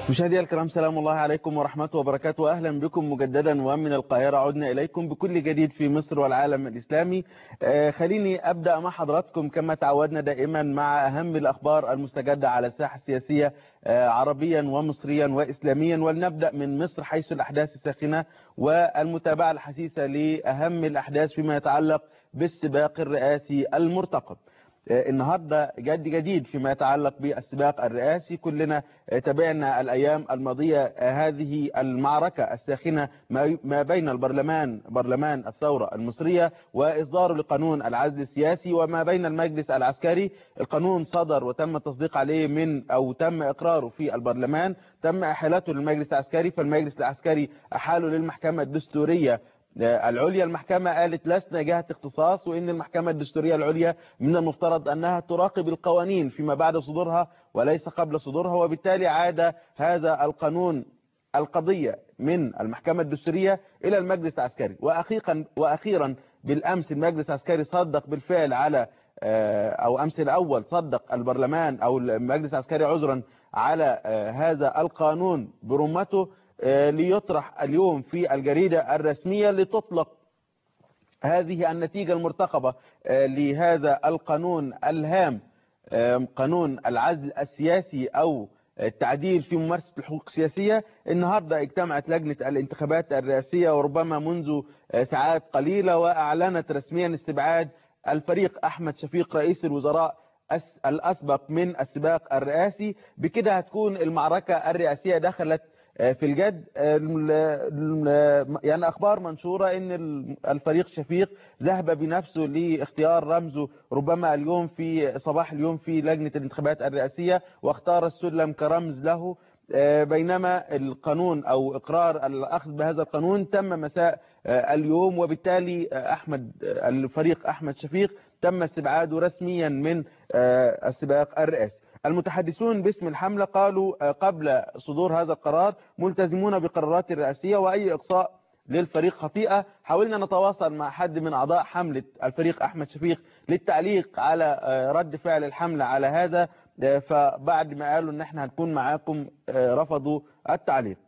مشاهدينا الكرام سلام الله عليكم ورحمته وبركاته أهلا بكم مجددا ومن القاهرة عدنا إليكم بكل جديد في مصر والعالم الإسلامي آه خليني أبدأ مع حضراتكم كما تعودنا دائما مع أهم الأخبار المستجدة على الساحة السياسية آه عربيا ومصريا وإسلاميا ولنبدأ من مصر حيث الأحداث الساخنة والمتابعة الحثيثة لأهم الأحداث فيما يتعلق بالسباق الرئاسي المرتقب النهاردة جد جديد فيما يتعلق بالسباق الرئاسي كلنا تابعنا الأيام الماضية هذه المعركة الساخنة ما بين البرلمان برلمان الثورة المصرية وإصداره لقانون العزل السياسي وما بين المجلس العسكري القانون صدر وتم التصديق عليه من أو تم إقراره في البرلمان تم إحالته للمجلس العسكري فالمجلس العسكري أحاله للمحكمة الدستورية العليا المحكمة قالت لسنا جهة اختصاص وإن المحكمة الدستورية العليا من المفترض أنها تراقب القوانين فيما بعد صدورها وليس قبل صدورها وبالتالي عاد هذا القانون القضية من المحكمة الدستورية إلى المجلس العسكري وأخيرا, وأخيرا بالأمس المجلس العسكري صدق بالفعل على أو أمس الأول صدق البرلمان أو المجلس العسكري عذرا على هذا القانون برمته ليطرح اليوم في الجريدة الرسمية لتطلق هذه النتيجة المرتقبة لهذا القانون الهام قانون العزل السياسي أو التعديل في ممارسة الحقوق السياسية النهاردة اجتمعت لجنة الانتخابات الرئاسية وربما منذ ساعات قليلة وأعلنت رسميا استبعاد الفريق أحمد شفيق رئيس الوزراء الأسبق من السباق الرئاسي بكده هتكون المعركة الرئاسية دخلت في الجد يعني أخبار منشورة أن الفريق شفيق ذهب بنفسه لاختيار رمزه ربما اليوم في صباح اليوم في لجنة الانتخابات الرئاسية واختار السلم كرمز له بينما القانون أو إقرار الأخذ بهذا القانون تم مساء اليوم وبالتالي أحمد الفريق أحمد شفيق تم استبعاده رسميا من السباق الرئاسي المتحدثون باسم الحملة قالوا قبل صدور هذا القرار ملتزمون بقرارات الرئاسية وأي إقصاء للفريق خطيئة حاولنا نتواصل مع حد من أعضاء حملة الفريق أحمد شفيق للتعليق على رد فعل الحملة على هذا فبعد ما قالوا ان احنا هنكون معاكم رفضوا التعليق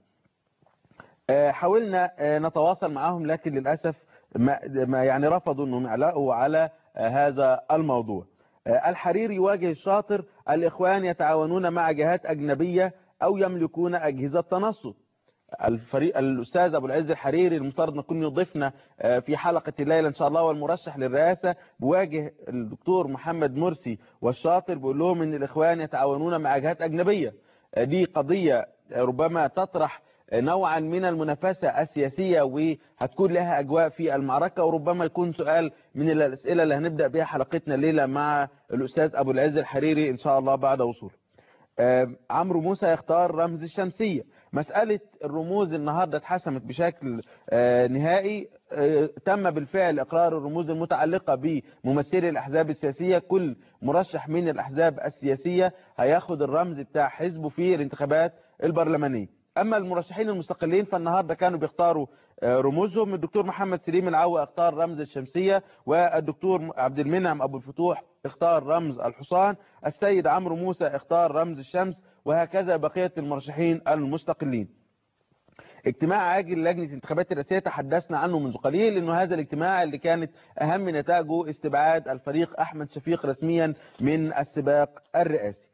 حاولنا نتواصل معهم لكن للأسف ما يعني رفضوا انهم يعلقوا على هذا الموضوع الحرير يواجه الشاطر الإخوان يتعاونون مع جهات أجنبية أو يملكون أجهزة تنصت الفريق الأستاذ أبو العز الحريري المفترض نكون يضيفنا في حلقة الليلة إن شاء الله والمرشح للرئاسة بواجه الدكتور محمد مرسي والشاطر بيقول لهم إن الإخوان يتعاونون مع جهات أجنبية دي قضية ربما تطرح نوعا من المنافسة السياسية وهتكون لها أجواء في المعركة وربما يكون سؤال من الأسئلة اللي هنبدأ بها حلقتنا الليلة مع الأستاذ أبو العز الحريري إن شاء الله بعد وصوله عمرو موسى يختار رمز الشمسية مسألة الرموز النهاردة اتحسمت بشكل نهائي تم بالفعل إقرار الرموز المتعلقة بممثلي الأحزاب السياسية كل مرشح من الأحزاب السياسية هياخد الرمز بتاع حزبه في الانتخابات البرلمانية أما المرشحين المستقلين فالنهاردة كانوا بيختاروا رموزهم الدكتور محمد سليم العوى اختار رمز الشمسية والدكتور عبد المنعم أبو الفتوح اختار رمز الحصان السيد عمرو موسى اختار رمز الشمس وهكذا بقية المرشحين المستقلين اجتماع عاجل لجنة الانتخابات الرئاسية تحدثنا عنه منذ قليل انه هذا الاجتماع اللي كانت اهم نتائجه استبعاد الفريق احمد شفيق رسميا من السباق الرئاسي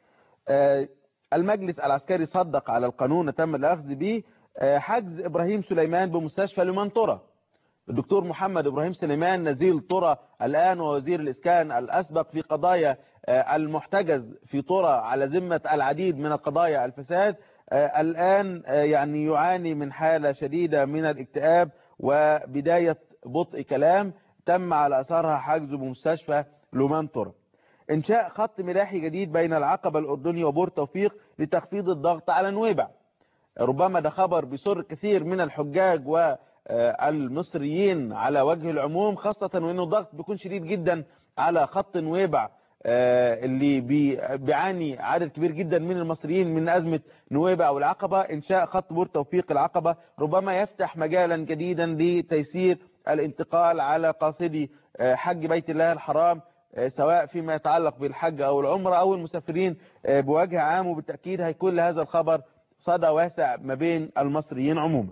المجلس العسكري صدق على القانون تم الاخذ به حجز ابراهيم سليمان بمستشفى لمنطرة الدكتور محمد ابراهيم سليمان نزيل طرة الان ووزير الاسكان الاسبق في قضايا المحتجز في طرة على ذمة العديد من القضايا الفساد الآن يعني يعاني من حالة شديدة من الاكتئاب وبداية بطء كلام تم على أثرها حجزه بمستشفى لومانتورا إنشاء خط ملاحي جديد بين العقبة الأردني وبور توفيق لتخفيض الضغط على نويبع ربما ده خبر بيسر كثير من الحجاج والمصريين على وجه العموم خاصة وأنه الضغط بيكون شديد جدا على خط نويبع اللي بيعاني عدد كبير جدا من المصريين من أزمة نويبع أو العقبة إنشاء خط بور توفيق العقبة ربما يفتح مجالا جديدا لتيسير الانتقال على قاصدي حج بيت الله الحرام سواء فيما يتعلق بالحج أو العمرة أو المسافرين بوجه عام وبالتأكيد هيكون لهذا الخبر صدى واسع ما بين المصريين عموما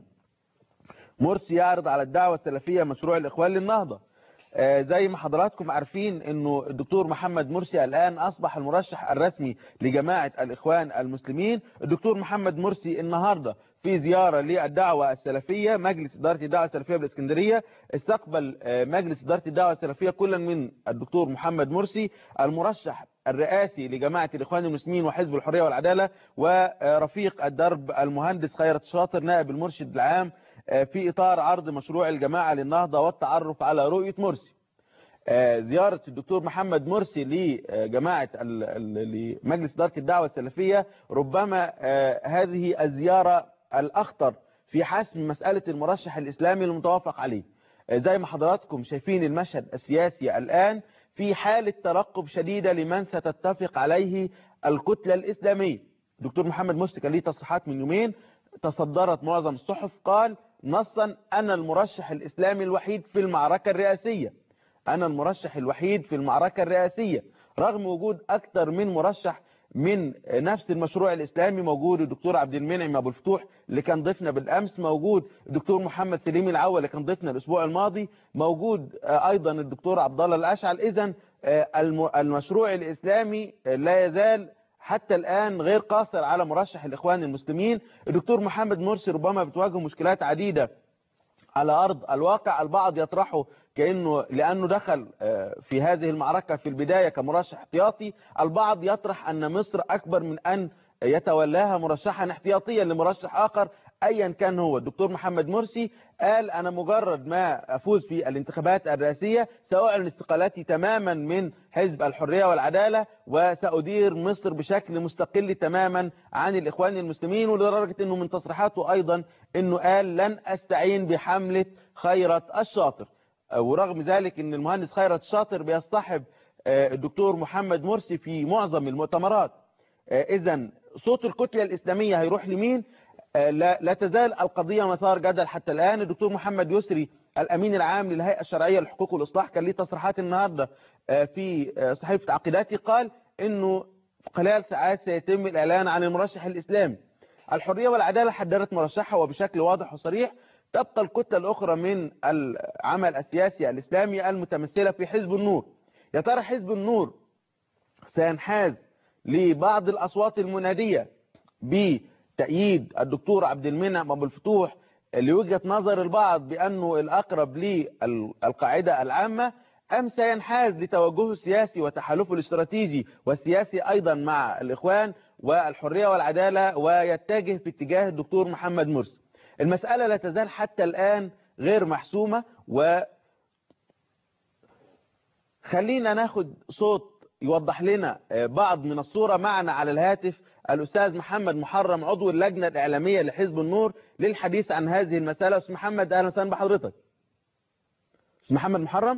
مرسي يعرض على الدعوة السلفية مشروع الإخوان للنهضة آه، زي ما حضراتكم عارفين انه الدكتور محمد مرسي الان اصبح المرشح الرسمي لجماعة الاخوان المسلمين الدكتور محمد مرسي النهاردة في زيارة للدعوة السلفية مجلس إدارة الدعوة السلفية بالإسكندرية استقبل آه، مجلس إدارة الدعوة السلفية كلا من الدكتور محمد مرسي المرشح الرئاسي لجماعة الإخوان المسلمين وحزب الحرية والعدالة ورفيق الدرب المهندس خيرت شاطر نائب المرشد العام آه، في إطار عرض مشروع الجماعة للنهضة والتعرف على رؤية مرسي آه، زيارة الدكتور محمد مرسي لجماعة ال- ال- لمجلس إدارة الدعوة السلفية ربما آه، هذه الزيارة الأخطر في حسم مسألة المرشح الإسلامي المتوافق عليه آه، زي ما حضراتكم شايفين المشهد السياسي الآن في حالة ترقب شديدة لمن ستتفق عليه الكتلة الإسلامية دكتور محمد مرسي كان ليه تصريحات من يومين تصدرت معظم الصحف قال نصا أنا المرشح الإسلامي الوحيد في المعركة الرئاسية أنا المرشح الوحيد في المعركة الرئاسية رغم وجود أكثر من مرشح من نفس المشروع الإسلامي موجود الدكتور عبد المنعم أبو الفتوح اللي كان ضيفنا بالأمس موجود الدكتور محمد سليم العوى اللي كان ضيفنا الأسبوع الماضي موجود آه، أيضا الدكتور عبد الله الأشعل إذا المشروع الإسلامي آه، لا يزال حتى الآن غير قاصر على مرشح الإخوان المسلمين الدكتور محمد مرسي ربما بتواجه مشكلات عديدة على أرض الواقع البعض يطرحه كأنه لأنه دخل آه، في هذه المعركة في البداية كمرشح احتياطي البعض يطرح أن مصر أكبر من أن يتولاها مرشحا احتياطيا لمرشح آخر أيا كان هو الدكتور محمد مرسي قال أنا مجرد ما أفوز في الانتخابات الرئاسية سأعلن استقالتي تماما من حزب الحرية والعدالة وسأدير مصر بشكل مستقل تماما عن الإخوان المسلمين ولدرجة أنه من تصريحاته أيضا أنه قال لن أستعين بحملة خيرت الشاطر ورغم ذلك أن المهندس خيرت الشاطر بيصطحب آه، الدكتور محمد مرسي في معظم المؤتمرات إذا صوت الكتلة الإسلامية هيروح لمين آه، لا, لا تزال القضية مثار جدل حتى الآن الدكتور محمد يسري الأمين العام للهيئة الشرعية للحقوق والإصلاح كان ليه تصريحات النهاردة آه، في آه، صحيفة عقيداتي قال أنه خلال ساعات سيتم الإعلان عن المرشح الإسلامي الحرية والعدالة حددت مرشحها وبشكل واضح وصريح تبقى الكتلة الأخرى من العمل السياسي الإسلامي المتمثلة في حزب النور يا ترى حزب النور سينحاز لبعض الأصوات المنادية بتأييد الدكتور عبد المنعم أبو الفتوح لوجهة نظر البعض بأنه الأقرب للقاعدة العامة أم سينحاز لتوجهه السياسي وتحالفه الاستراتيجي والسياسي أيضا مع الإخوان والحرية والعدالة ويتجه في اتجاه الدكتور محمد مرسي المسألة لا تزال حتى الآن غير محسومة و خلينا ناخد صوت يوضح لنا بعض من الصورة معنا على الهاتف الأستاذ محمد محرم عضو اللجنة الإعلامية لحزب النور للحديث عن هذه المسألة أستاذ محمد أهلا وسهلا بحضرتك أستاذ محمد محرم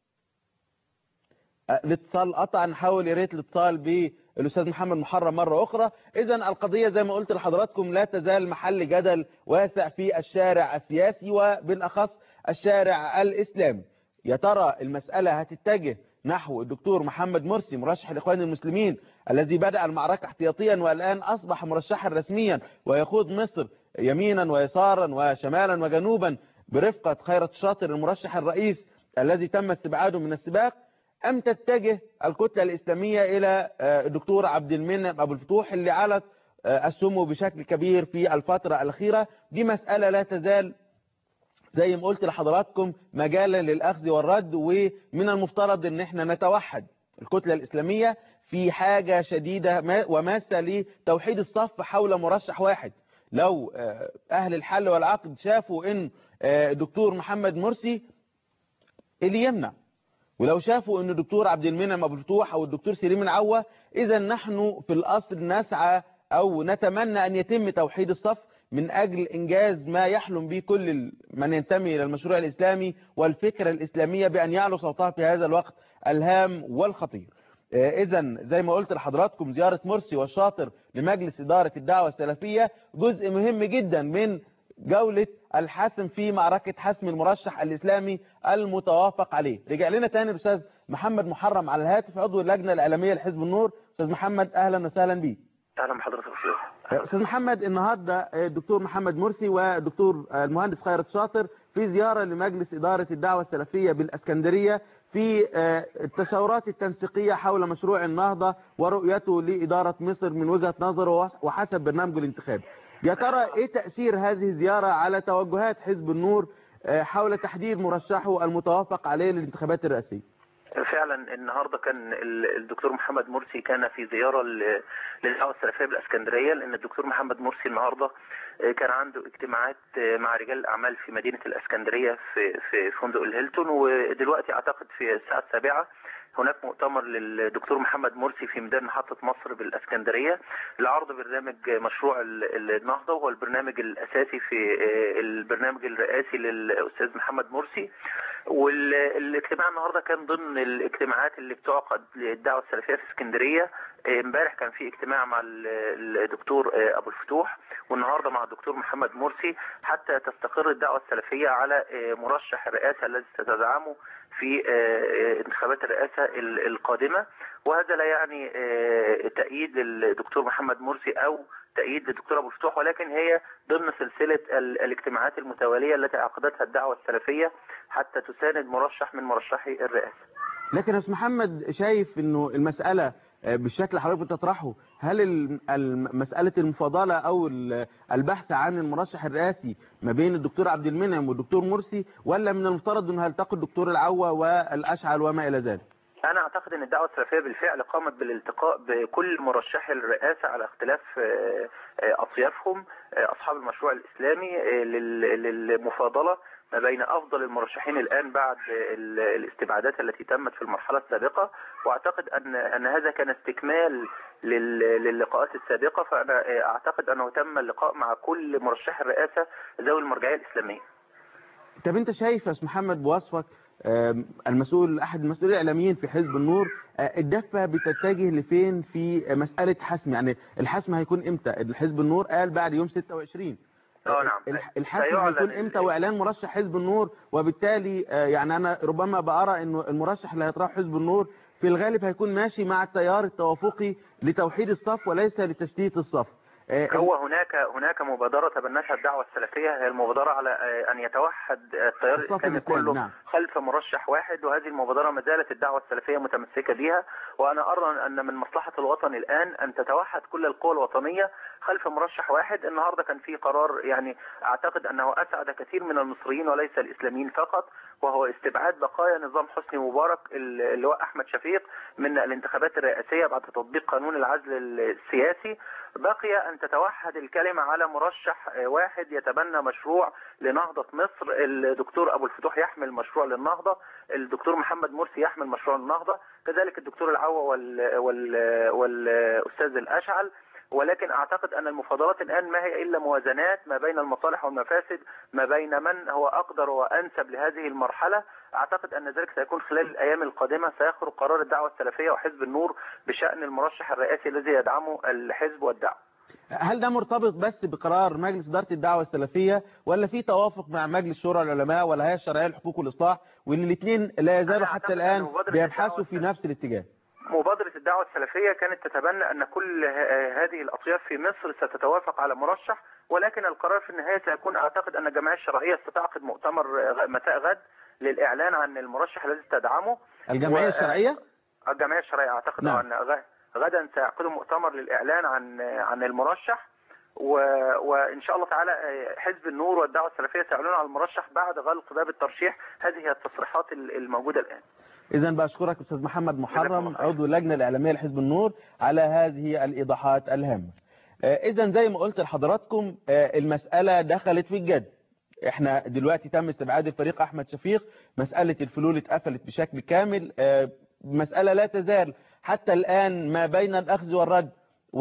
الاتصال قطع نحاول يا ريت الاتصال بالاستاذ محمد محرم مره اخرى اذا القضيه زي ما قلت لحضراتكم لا تزال محل جدل واسع في الشارع السياسي وبالاخص الشارع الاسلامي يا ترى المساله هتتجه نحو الدكتور محمد مرسي مرشح الاخوان المسلمين الذي بدا المعركه احتياطيا والان اصبح مرشحا رسميا ويخوض مصر يمينا ويسارا وشمالا وجنوبا برفقه خيرت شاطر المرشح الرئيس الذي تم استبعاده من السباق أم تتجه الكتلة الإسلامية إلى الدكتور عبد المنعم أبو الفتوح اللي علت السمو بشكل كبير في الفترة الأخيرة دي مسألة لا تزال زي ما قلت لحضراتكم مجالا للأخذ والرد ومن المفترض أن احنا نتوحد الكتلة الإسلامية في حاجة شديدة وماسة لتوحيد الصف حول مرشح واحد لو أهل الحل والعقد شافوا أن دكتور محمد مرسي اللي يمنع ولو شافوا ان الدكتور عبد المنعم ابو الفتوح او الدكتور سليم العوة اذا نحن في الاصل نسعى او نتمنى ان يتم توحيد الصف من اجل انجاز ما يحلم به كل من ينتمي الى المشروع الاسلامي والفكرة الاسلامية بان يعلو صوتها في هذا الوقت الهام والخطير اذا زي ما قلت لحضراتكم زيارة مرسي والشاطر لمجلس ادارة الدعوة السلفية جزء مهم جدا من جولة الحسم في معركة حسم المرشح الإسلامي المتوافق عليه رجع لنا تاني الأستاذ محمد محرم على الهاتف عضو اللجنة الإعلامية لحزب النور أستاذ محمد أهلا وسهلا بيك اهلا بحضرتك يا استاذ استاذ محمد النهارده الدكتور محمد مرسي والدكتور المهندس خيرت شاطر في زياره لمجلس اداره الدعوه السلفيه بالاسكندريه في التشاورات التنسيقيه حول مشروع النهضه ورؤيته لاداره مصر من وجهه نظره وحسب برنامجه الانتخابي. يا ترى ايه تاثير هذه الزياره على توجهات حزب النور حول تحديد مرشحه المتوافق عليه للانتخابات الرئاسيه؟ فعلا النهارده كان الدكتور محمد مرسي كان في زياره للدعوه السلفيه بالاسكندريه لان الدكتور محمد مرسي النهارده كان عنده اجتماعات مع رجال الاعمال في مدينه الاسكندريه في في فندق الهيلتون ودلوقتي اعتقد في الساعه السابعه هناك مؤتمر للدكتور محمد مرسي في ميدان محطة مصر بالاسكندرية لعرض برنامج مشروع النهضة وهو البرنامج الأساسي في البرنامج الرئاسي للأستاذ محمد مرسي والاجتماع النهاردة كان ضمن الاجتماعات اللي بتعقد للدعوة السلفية في اسكندرية امبارح كان في اجتماع مع الدكتور ابو الفتوح والنهارده مع الدكتور محمد مرسي حتى تستقر الدعوه السلفيه على مرشح الرئاسه الذي ستدعمه في انتخابات الرئاسه القادمه وهذا لا يعني تأييد الدكتور محمد مرسي او تأييد الدكتور ابو الفتوح ولكن هي ضمن سلسله الاجتماعات المتواليه التي عقدتها الدعوه السلفيه حتى تساند مرشح من مرشحي الرئاسه. لكن يا استاذ محمد شايف انه المساله بالشكل اللي حضرتك بتطرحه هل مسألة المفاضلة أو البحث عن المرشح الرئاسي ما بين الدكتور عبد المنعم والدكتور مرسي ولا من المفترض أنه هيلتقي الدكتور العوة والأشعل وما إلى ذلك؟ أنا أعتقد أن الدعوة السلفية بالفعل قامت بالالتقاء بكل مرشحي الرئاسة على اختلاف أطيافهم أصحاب المشروع الإسلامي للمفاضلة ما بين افضل المرشحين الان بعد الاستبعادات التي تمت في المرحله السابقه واعتقد ان ان هذا كان استكمال للقاءات السابقه فانا اعتقد انه تم اللقاء مع كل مرشح الرئاسه ذوي المرجعيه الاسلاميه. طب انت شايف يا محمد بوصفك المسؤول احد المسؤولين الاعلاميين في حزب النور الدفه بتتجه لفين في مساله حسم يعني الحسم هيكون امتى؟ حزب النور قال بعد يوم 26 اه نعم الحسم هيكون امتى واعلان مرشح حزب النور وبالتالي يعني انا ربما بارى انه المرشح اللي هيطرحه حزب النور في الغالب هيكون ماشي مع التيار التوافقي لتوحيد الصف وليس لتشتيت الصف هو هناك هناك مبادرة تبنتها الدعوة السلفية هي المبادرة على أن يتوحد التيار الإسلامي كله نعم. خلف مرشح واحد وهذه المبادرة ما زالت الدعوة السلفية متمسكة بها وأنا أرى أن من مصلحة الوطن الآن أن تتوحد كل القوى الوطنية خلف مرشح واحد النهاردة كان في قرار يعني أعتقد أنه أسعد كثير من المصريين وليس الإسلاميين فقط وهو استبعاد بقايا نظام حسني مبارك اللواء أحمد شفيق من الانتخابات الرئاسية بعد تطبيق قانون العزل السياسي بقي أن تتوحد الكلمة على مرشح واحد يتبنى مشروع لنهضة مصر الدكتور أبو الفتوح يحمل مشروع للنهضة الدكتور محمد مرسي يحمل مشروع للنهضة كذلك الدكتور العوة وال... وال... والأستاذ الأشعل ولكن اعتقد ان المفاضلات الان ما هي الا موازنات ما بين المصالح والمفاسد ما بين من هو اقدر وانسب لهذه المرحله اعتقد ان ذلك سيكون خلال الايام القادمه سيخرج قرار الدعوه السلفيه وحزب النور بشان المرشح الرئاسي الذي يدعمه الحزب والدعوه هل ده مرتبط بس بقرار مجلس إدارة الدعوة السلفية ولا في توافق مع مجلس شورى العلماء ولا هي الشرعية للحقوق والإصلاح وإن الاثنين لا يزالوا حتى الآن بيبحثوا في نفس الاتجاه مبادرة الدعوة السلفية كانت تتبنى أن كل هذه الأطياف في مصر ستتوافق على مرشح ولكن القرار في النهاية سيكون أعتقد أن الجمعية الشرعية ستعقد مؤتمر مساء غد للإعلان عن المرشح الذي تدعمه الجمعية و... الشرعية؟ الجمعية الشرعية أعتقد نعم. أن غدا سيعقدوا مؤتمر للإعلان عن عن المرشح و... وإن شاء الله تعالى حزب النور والدعوة السلفية سيعلنون عن المرشح بعد غلق باب الترشيح هذه هي التصريحات الموجودة الآن إذا بشكرك أستاذ محمد محرم عضو اللجنة الإعلامية لحزب النور على هذه الإيضاحات الهامة إذا زي ما قلت لحضراتكم المسألة دخلت في الجد احنا دلوقتي تم استبعاد الفريق أحمد شفيق مسألة الفلول اتقفلت بشكل كامل مسألة لا تزال حتى الآن ما بين الأخذ والرد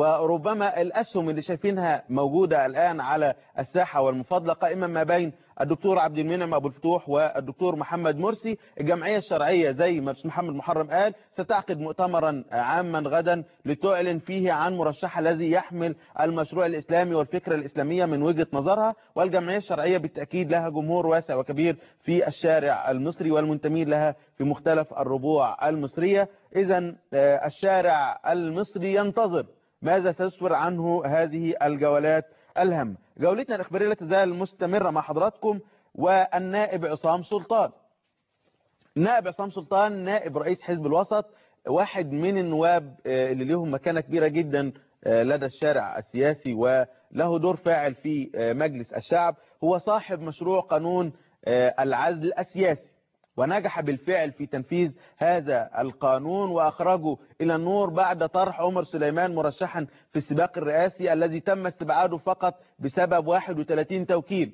وربما الأسهم اللي شايفينها موجودة الآن على الساحة والمفاضلة قائمة ما بين الدكتور عبد المنعم أبو الفتوح والدكتور محمد مرسي الجمعية الشرعية زي ما محمد محرم قال ستعقد مؤتمرا عاما غدا لتعلن فيه عن مرشح الذي يحمل المشروع الإسلامي والفكرة الإسلامية من وجهة نظرها والجمعية الشرعية بالتأكيد لها جمهور واسع وكبير في الشارع المصري والمنتمين لها في مختلف الربوع المصرية إذا الشارع المصري ينتظر ماذا سيسفر عنه هذه الجولات الهامة جولتنا الإخبارية لا تزال مستمرة مع حضراتكم والنائب عصام سلطان النائب عصام سلطان نائب رئيس حزب الوسط واحد من النواب اللي لهم مكانة كبيرة جدا لدى الشارع السياسي وله دور فاعل في مجلس الشعب هو صاحب مشروع قانون العزل السياسي ونجح بالفعل في تنفيذ هذا القانون وأخرجه إلى النور بعد طرح عمر سليمان مرشحا في السباق الرئاسي الذي تم استبعاده فقط بسبب 31 توكيل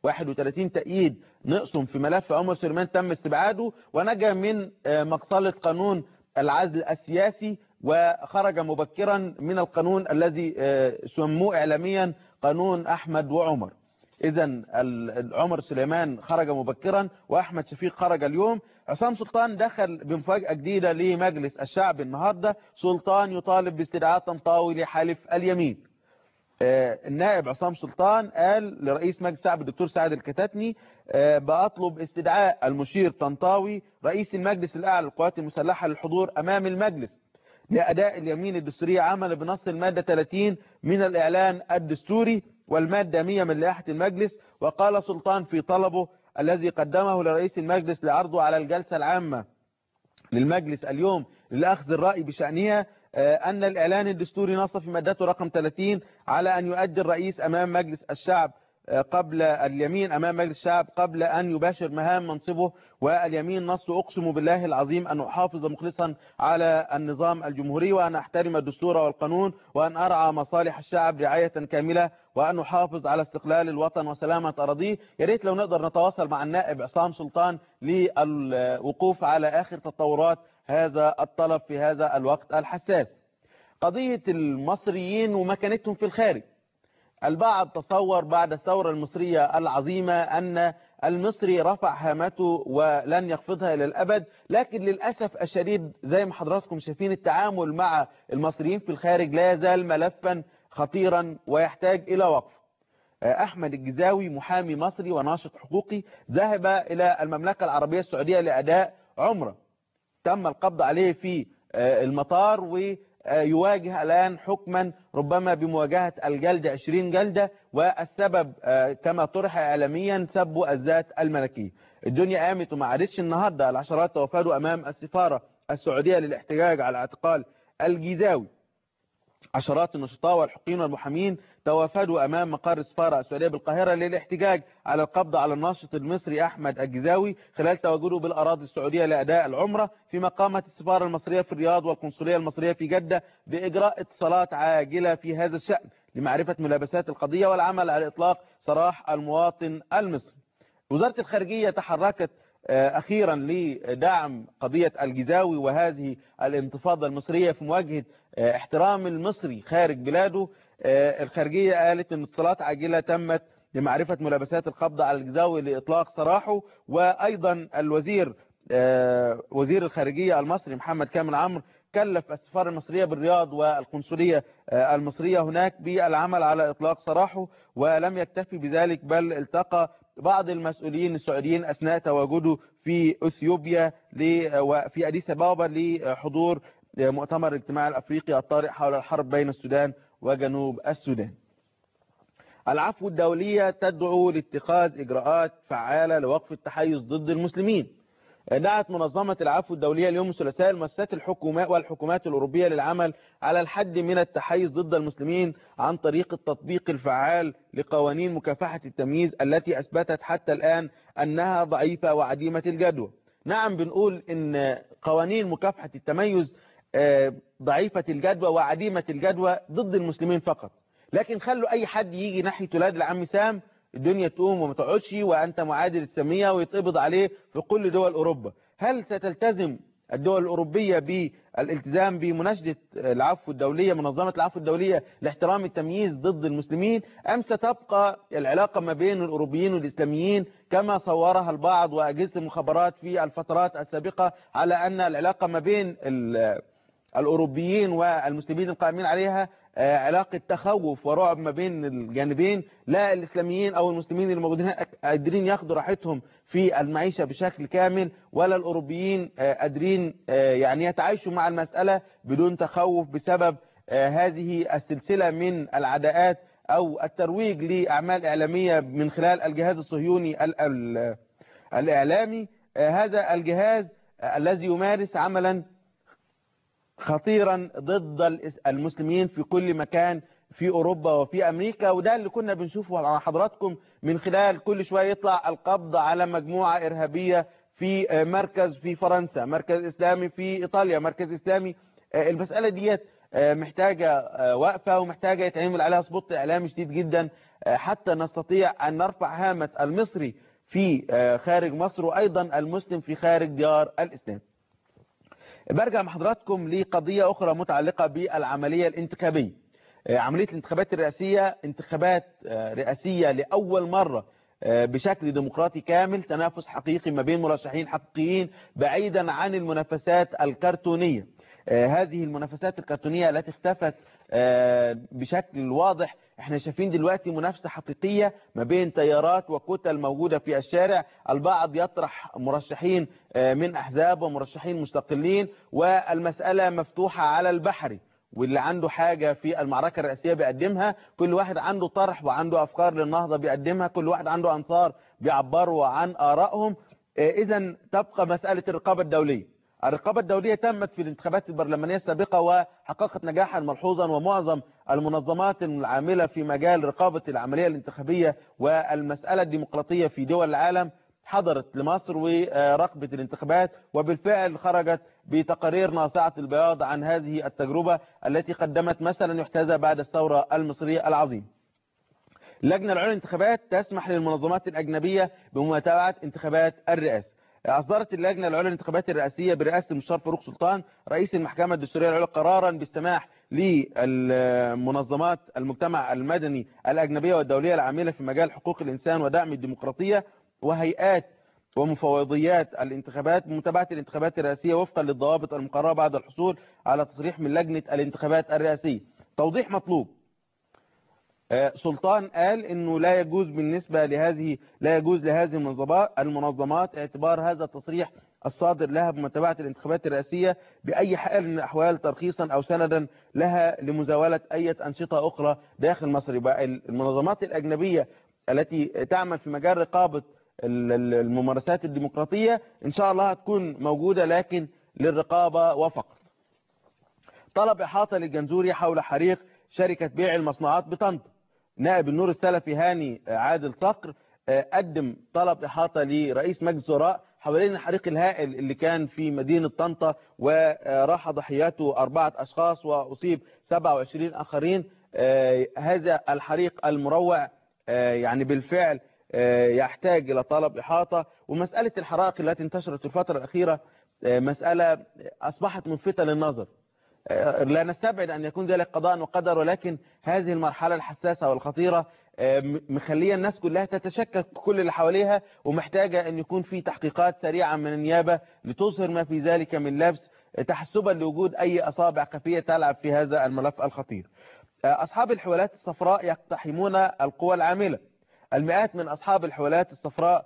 31 تأييد نقصهم في ملف عمر سليمان تم استبعاده ونجا من مقصلة قانون العزل السياسي وخرج مبكرا من القانون الذي سموه إعلاميا قانون أحمد وعمر إذا عمر سليمان خرج مبكرا وأحمد شفيق خرج اليوم عصام سلطان دخل بمفاجأة جديدة لمجلس الشعب النهاردة سلطان يطالب باستدعاء طنطاوي لحلف اليمين النائب عصام سلطان قال لرئيس مجلس الشعب الدكتور سعد الكتاتني بأطلب استدعاء المشير طنطاوي رئيس المجلس الأعلى للقوات المسلحة للحضور أمام المجلس لأداء اليمين الدستورية عمل بنص المادة 30 من الإعلان الدستوري والمادة 100 من لائحة المجلس وقال سلطان في طلبه الذي قدمه لرئيس المجلس لعرضه على الجلسة العامة للمجلس اليوم لأخذ الرأي بشأنها أن الإعلان الدستوري نص في مادته رقم 30 على أن يؤدي الرئيس أمام مجلس الشعب قبل اليمين أمام مجلس الشعب قبل أن يباشر مهام منصبه واليمين نص أقسم بالله العظيم أن أحافظ مخلصا على النظام الجمهوري وأن أحترم الدستور والقانون وأن أرعى مصالح الشعب رعاية كاملة وأن أحافظ على استقلال الوطن وسلامة أراضيه يا ريت لو نقدر نتواصل مع النائب عصام سلطان للوقوف على آخر تطورات هذا الطلب في هذا الوقت الحساس قضية المصريين ومكانتهم في الخارج البعض تصور بعد الثورة المصرية العظيمة أن المصري رفع هامته ولن يخفضها إلى الأبد لكن للأسف الشديد زي ما حضراتكم شايفين التعامل مع المصريين في الخارج لا يزال ملفا خطيرا ويحتاج إلى وقف أحمد الجزاوي محامي مصري وناشط حقوقي ذهب إلى المملكة العربية السعودية لأداء عمره تم القبض عليه في المطار ويواجه الآن حكما ربما بمواجهة الجلد 20 جلدة والسبب كما طرح إعلاميا سب الذات الملكية الدنيا قامت وما عادتش النهاردة العشرات توافدوا أمام السفارة السعودية للاحتجاج على اعتقال الجيزاوي عشرات النشطاء والحقين والمحامين توافدوا أمام مقر السفارة السعودية بالقاهرة للاحتجاج على القبض على الناشط المصري أحمد الجزاوي خلال تواجده بالأراضي السعودية لأداء العمرة فيما قامت السفارة المصرية في الرياض والقنصلية المصرية في جدة بإجراء اتصالات عاجلة في هذا الشأن لمعرفة ملابسات القضية والعمل على إطلاق سراح المواطن المصري وزارة الخارجية تحركت أخيرا لدعم قضية الجزاوي وهذه الانتفاضة المصرية في مواجهة احترام المصري خارج بلاده الخارجية قالت ان اتصالات عاجلة تمت لمعرفة ملابسات القبض على الجزاوي لإطلاق سراحه وأيضا الوزير وزير الخارجية المصري محمد كامل عمرو كلف السفارة المصرية بالرياض والقنصلية المصرية هناك بالعمل على إطلاق سراحه ولم يكتفي بذلك بل التقى بعض المسؤولين السعوديين أثناء تواجده في أثيوبيا وفي أديس أبابا لحضور مؤتمر الاجتماع الأفريقي الطارئ حول الحرب بين السودان وجنوب السودان العفو الدولية تدعو لاتخاذ إجراءات فعالة لوقف التحيز ضد المسلمين دعت منظمة العفو الدولية اليوم الثلاثاء المؤسسات الحكومات والحكومات الأوروبية للعمل على الحد من التحيز ضد المسلمين عن طريق التطبيق الفعال لقوانين مكافحة التمييز التي أثبتت حتى الآن أنها ضعيفة وعديمة الجدوى نعم بنقول إن قوانين مكافحة التميز ضعيفة الجدوى وعديمة الجدوى ضد المسلمين فقط لكن خلوا أي حد يجي ناحية ولاد العم سام الدنيا تقوم وما تقعدش وأنت معادل السامية ويتقبض عليه في كل دول أوروبا هل ستلتزم الدول الأوروبية بالالتزام بمناشدة العفو الدولية منظمة العفو الدولية لاحترام التمييز ضد المسلمين أم ستبقى العلاقة ما بين الأوروبيين والإسلاميين كما صورها البعض وأجهزة المخابرات في الفترات السابقة على أن العلاقة ما بين الأوروبيين والمسلمين القائمين عليها علاقة تخوف ورعب ما بين الجانبين لا الإسلاميين أو المسلمين الموجودين قادرين ياخدوا راحتهم في المعيشة بشكل كامل ولا الأوروبيين قادرين يعني يتعايشوا مع المسألة بدون تخوف بسبب هذه السلسلة من العداءات أو الترويج لأعمال إعلامية من خلال الجهاز الصهيوني الإعلامي هذا الجهاز الذي يمارس عملا خطيرا ضد المسلمين في كل مكان في أوروبا وفي أمريكا وده اللي كنا بنشوفه مع حضراتكم من خلال كل شوية يطلع القبض على مجموعة إرهابية في مركز في فرنسا مركز إسلامي في إيطاليا مركز إسلامي المسألة ديت محتاجة وقفة ومحتاجة يتعمل عليها سبوت إعلامي شديد جدا حتى نستطيع أن نرفع هامة المصري في خارج مصر وأيضا المسلم في خارج ديار الإسلام برجع مع حضراتكم لقضية أخرى متعلقة بالعملية الانتخابية عملية الانتخابات الرئاسية انتخابات رئاسية لأول مرة بشكل ديمقراطي كامل تنافس حقيقي ما بين مرشحين حقيقيين بعيدا عن المنافسات الكرتونية هذه المنافسات الكرتونية التي اختفت بشكل واضح احنا شايفين دلوقتي منافسة حقيقية ما بين تيارات وكتل موجودة في الشارع البعض يطرح مرشحين من احزاب ومرشحين مستقلين والمسألة مفتوحة على البحري واللي عنده حاجة في المعركة الرئاسية بيقدمها كل واحد عنده طرح وعنده أفكار للنهضة بيقدمها كل واحد عنده أنصار بيعبروا عن آرائهم إذا تبقى مسألة الرقابة الدولية الرقابة الدولية تمت في الانتخابات البرلمانية السابقة وحققت نجاحا ملحوظا ومعظم المنظمات العاملة في مجال رقابة العملية الانتخابية والمسألة الديمقراطية في دول العالم حضرت لمصر ورقبة الانتخابات وبالفعل خرجت بتقارير ناصعة البياض عن هذه التجربة التي قدمت مثلا يحتذى بعد الثورة المصرية العظيمة اللجنة العليا للانتخابات تسمح للمنظمات الأجنبية بمتابعة انتخابات الرئاسة أصدرت اللجنة العليا للانتخابات الرئاسية برئاسة المستشار فاروق سلطان رئيس المحكمة الدستورية العليا قرارا بالسماح للمنظمات المجتمع المدني الأجنبية والدولية العاملة في مجال حقوق الإنسان ودعم الديمقراطية وهيئات ومفوضيات الانتخابات بمتابعة الانتخابات الرئاسية وفقا للضوابط المقررة بعد الحصول على تصريح من لجنة الانتخابات الرئاسية توضيح مطلوب سلطان قال انه لا يجوز بالنسبة لهذه لا يجوز لهذه المنظمات المنظمات اعتبار هذا التصريح الصادر لها بمتابعة الانتخابات الرئاسية بأي حال من الأحوال ترخيصا أو سندا لها لمزاولة أي أنشطة أخرى داخل مصر يبقى المنظمات الأجنبية التي تعمل في مجال رقابة الممارسات الديمقراطية إن شاء الله هتكون موجودة لكن للرقابة وفقط طلب إحاطة للجنزوري حول حريق شركة بيع المصنوعات بطنطا نائب النور السلفي هاني عادل صقر قدم طلب إحاطة لرئيس مجلس الوزراء حوالين الحريق الهائل اللي كان في مدينة طنطا وراح ضحياته أربعة أشخاص وأصيب 27 آخرين هذا الحريق المروع يعني بالفعل يحتاج إلى طلب إحاطة ومسألة الحرائق التي انتشرت في الفترة الأخيرة مسألة أصبحت ملفتة للنظر لا نستبعد أن يكون ذلك قضاء وقدر ولكن هذه المرحلة الحساسة والخطيرة مخلية الناس كلها تتشكك كل اللي حواليها ومحتاجة أن يكون في تحقيقات سريعة من النيابة لتظهر ما في ذلك من لبس تحسبا لوجود أي أصابع خفية تلعب في هذا الملف الخطير أصحاب الحوالات الصفراء يقتحمون القوى العاملة المئات من أصحاب الحوالات الصفراء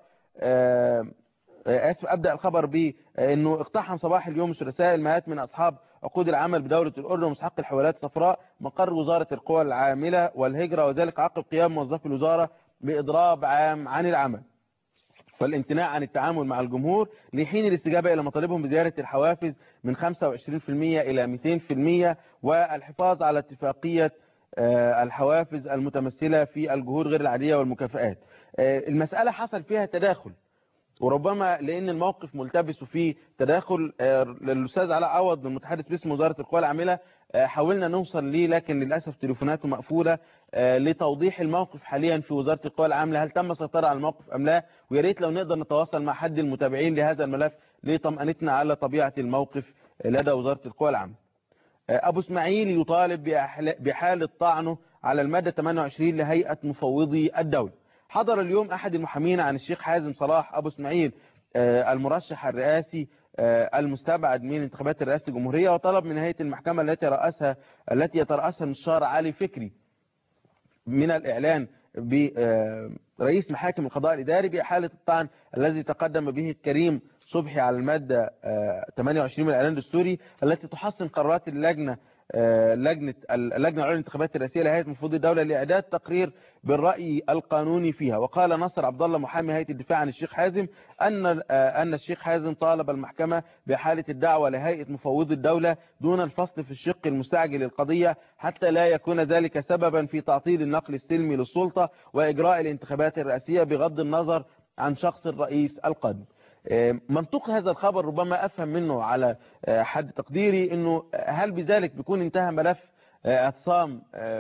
أسف أبدأ الخبر بأنه اقتحم صباح اليوم الثلاثاء المئات من أصحاب عقود العمل بدولة الأردن ومستحق الحوالات الصفراء مقر وزارة القوى العاملة والهجرة وذلك عقب قيام موظفي الوزارة بإضراب عام عن العمل والامتناع عن التعامل مع الجمهور لحين الاستجابة إلى مطالبهم بزيادة الحوافز من 25% إلى 200% والحفاظ على اتفاقية الحوافز المتمثلة في الجهود غير العادية والمكافآت المسألة حصل فيها تداخل وربما لان الموقف ملتبس وفيه تداخل للاستاذ علاء عوض المتحدث باسم وزاره القوى العامله حاولنا نوصل ليه لكن للاسف تليفوناته مقفوله لتوضيح الموقف حاليا في وزاره القوى العامله هل تم السيطره على الموقف ام لا ويا ريت لو نقدر نتواصل مع حد المتابعين لهذا الملف لطمانتنا على طبيعه الموقف لدى وزاره القوى العامله ابو اسماعيل يطالب بحاله طعنه على الماده 28 لهيئه مفوضي الدوله حضر اليوم أحد المحامين عن الشيخ حازم صلاح أبو اسماعيل المرشح الرئاسي المستبعد من انتخابات الرئاسة الجمهورية وطلب من هيئة المحكمة التي رأسها التي يترأسها المستشار علي فكري من الإعلان برئيس محاكم القضاء الإداري بإحالة الطعن الذي تقدم به كريم صبحي على المادة 28 من الإعلان الدستوري التي تحصن قرارات اللجنة لجنة اللجنة العليا للانتخابات الرئاسية لهيئة مفوضي الدولة لإعداد تقرير بالرأي القانوني فيها وقال نصر عبد الله محامي هيئة الدفاع عن الشيخ حازم أن أن الشيخ حازم طالب المحكمة بحالة الدعوة لهيئة مفوضي الدولة دون الفصل في الشق المستعجل للقضية حتى لا يكون ذلك سببا في تعطيل النقل السلمي للسلطة وإجراء الانتخابات الرئاسية بغض النظر عن شخص الرئيس القادم منطق هذا الخبر ربما أفهم منه على حد تقديري أنه هل بذلك بيكون انتهى ملف اعتصام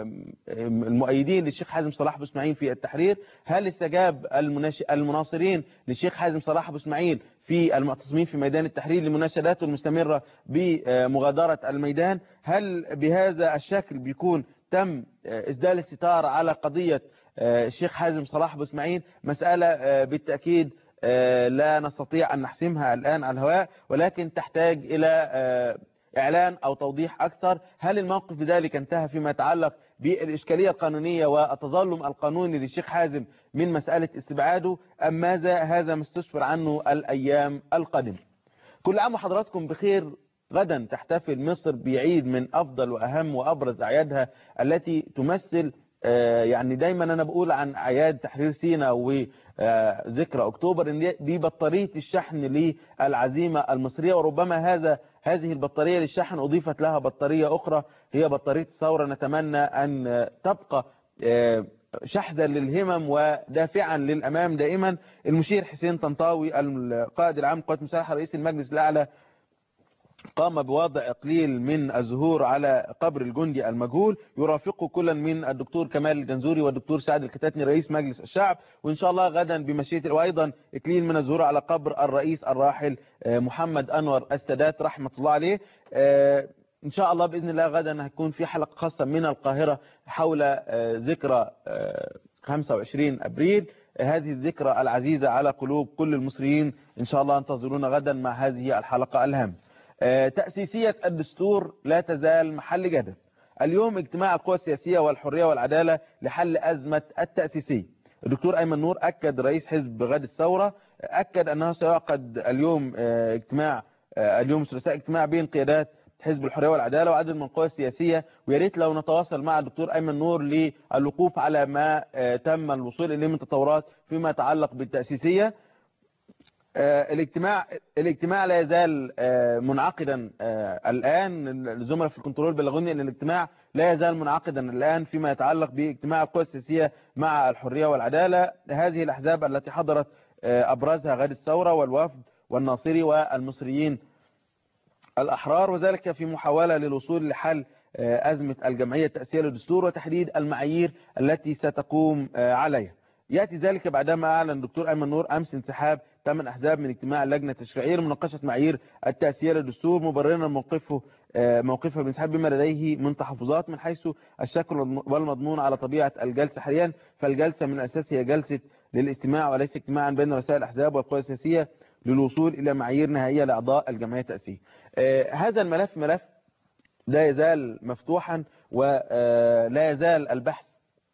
المؤيدين للشيخ حازم صلاح ابو اسماعيل في التحرير هل استجاب المناصرين للشيخ حازم صلاح ابو اسماعيل في المعتصمين في ميدان التحرير لمناشداته المستمرة بمغادرة الميدان هل بهذا الشكل بيكون تم اسدال الستار على قضية الشيخ حازم صلاح ابو اسماعيل مسألة بالتأكيد لا نستطيع أن نحسمها الآن على الهواء ولكن تحتاج إلى إعلان أو توضيح أكثر هل الموقف بذلك انتهى فيما يتعلق بالإشكالية القانونية والتظلم القانوني للشيخ حازم من مسألة استبعاده أم ماذا هذا مستشفر عنه الأيام القادمة كل عام وحضراتكم بخير غدا تحتفل مصر بعيد من أفضل وأهم وأبرز أعيادها التي تمثل يعني دايما أنا بقول عن أعياد تحرير سيناء وذكرى أكتوبر إن دي بطارية الشحن للعزيمة المصرية وربما هذا هذه البطارية للشحن أضيفت لها بطارية أخرى هي بطارية الثورة نتمنى أن تبقى شحذا للهمم ودافعا للأمام دائما المشير حسين طنطاوي القائد العام للقوات المسلحة رئيس المجلس الأعلى قام بوضع اقليل من الزهور على قبر الجندي المجهول يرافقه كلا من الدكتور كمال الجنزوري والدكتور سعد الكتاتني رئيس مجلس الشعب وان شاء الله غدا بمشيئه وايضا اقليل من الزهور على قبر الرئيس الراحل محمد انور السادات رحمه الله عليه ان شاء الله باذن الله غدا هتكون في حلقه خاصه من القاهره حول ذكرى 25 ابريل هذه الذكرى العزيزه على قلوب كل المصريين ان شاء الله انتظرونا غدا مع هذه الحلقه الهامه تأسيسية الدستور لا تزال محل جدل اليوم اجتماع القوى السياسية والحرية والعدالة لحل أزمة التأسيسية الدكتور أيمن نور أكد رئيس حزب غد الثورة أكد أنه سيعقد اليوم اجتماع اليوم الثلاثاء اجتماع بين قيادات حزب الحرية والعدالة وعدد من القوى السياسية ويا ريت لو نتواصل مع الدكتور أيمن نور للوقوف على ما تم الوصول إليه من تطورات فيما يتعلق بالتأسيسية الاجتماع الاجتماع لا يزال منعقدا الآن الزملاء في الكنترول بلغوني ان الاجتماع لا يزال منعقدا الآن فيما يتعلق باجتماع القوى السياسية مع الحرية والعدالة هذه الأحزاب التي حضرت أبرزها غد الثورة والوفد والناصري والمصريين الأحرار وذلك في محاولة للوصول لحل أزمة الجمعية التأسيسية للدستور وتحديد المعايير التي ستقوم عليها يأتي ذلك بعدما أعلن الدكتور أيمن نور أمس انسحاب ثمان أحزاب من اجتماع اللجنة التشريعية لمناقشة معايير التأسيسية للدستور مبررا موقفه موقفه بالانسحاب بما لديه من تحفظات من حيث الشكل والمضمون على طبيعة الجلسة حاليا فالجلسة من الأساس هي جلسة للاستماع وليس اجتماعا بين رسائل الأحزاب والقوى السياسية للوصول إلى معايير نهائية لأعضاء الجمعية التأسيسية هذا الملف ملف لا يزال مفتوحا ولا يزال البحث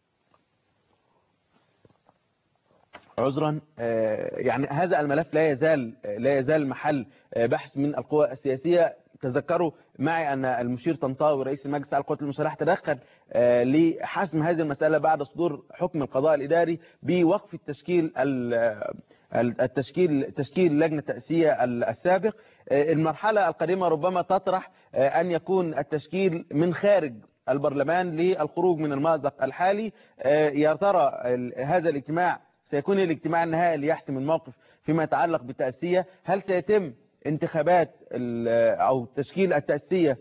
عذرا يعني هذا الملف لا يزال لا يزال محل بحث من القوى السياسية تذكروا معي أن المشير طنطاوي رئيس المجلس على القوات المسلحة تدخل لحسم هذه المسألة بعد صدور حكم القضاء الإداري بوقف التشكيل التشكيل تشكيل اللجنة التأسيسية السابق المرحلة القادمة ربما تطرح أن يكون التشكيل من خارج البرلمان للخروج من المأزق الحالي يا ترى هذا الاجتماع سيكون الاجتماع النهائي ليحسم الموقف فيما يتعلق بالتأسيسية هل سيتم انتخابات أو تشكيل التأسيسية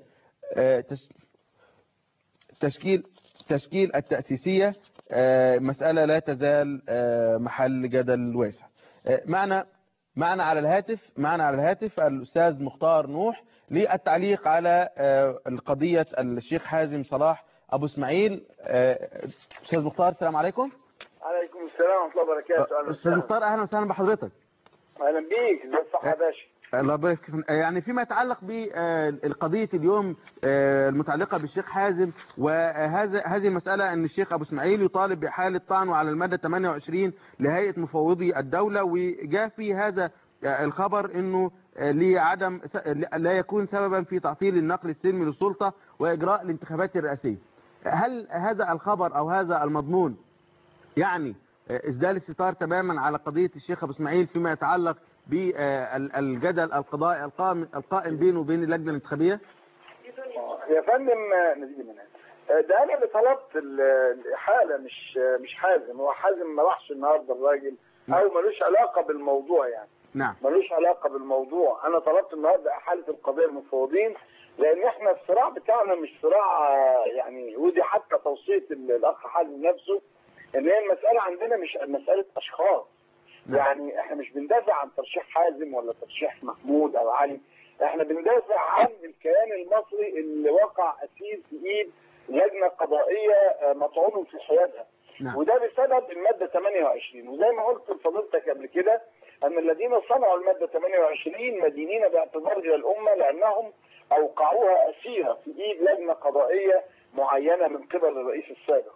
تشكيل تشكيل التأسيسية مسألة لا تزال محل جدل واسع معنا معنا على الهاتف معنا على الهاتف الأستاذ مختار نوح للتعليق على القضية الشيخ حازم صلاح أبو اسماعيل أستاذ مختار السلام عليكم عليكم السلام ورحمه الله وبركاته استاذ مختار اهلا وسهلا بحضرتك اهلا بيك ازي الصحه يا باشا الله يبارك يعني فيما يتعلق بالقضيه اليوم المتعلقه بالشيخ حازم وهذا هذه المساله ان الشيخ ابو اسماعيل يطالب باحاله طعنه على الماده 28 لهيئه مفوضي الدوله وجاء في هذا الخبر انه آه، لعدم س- لا يكون سببا في تعطيل النقل السلمي للسلطة وإجراء الانتخابات الرئاسية هل هذا الخبر أو هذا المضمون يعني آه، إسدال الستار تماما على قضية الشيخ أبو إسماعيل فيما يتعلق بالجدل القضائي القائم القائم بينه وبين اللجنة الانتخابية؟ يا فندم آه، نزيد من هنا. آه، ده انا اللي طلبت ال- الاحاله مش آه، مش حازم هو حازم ما راحش النهارده الراجل او ملوش علاقه بالموضوع يعني نعم ملوش علاقه بالموضوع انا طلبت النهارده احاله القضيه المفوضين لان احنا الصراع بتاعنا مش صراع آه، يعني ودي حتى توصيه ال- الاخ حازم نفسه ان هي المساله عندنا مش مساله اشخاص نعم. يعني احنا مش بندافع عن ترشيح حازم ولا ترشيح محمود او علي احنا بندافع عن الكيان المصري اللي وقع اسير في ايد لجنه قضائيه آه، مطعون في حيادها نعم وده بسبب الماده 28 وزي ما قلت لفضيلتك قبل كده ان الذين صنعوا الماده 28 مدينين باعتبارها الامه لانهم اوقعوها اسيره في ايد لجنه قضائيه معينه من قبل الرئيس السابق.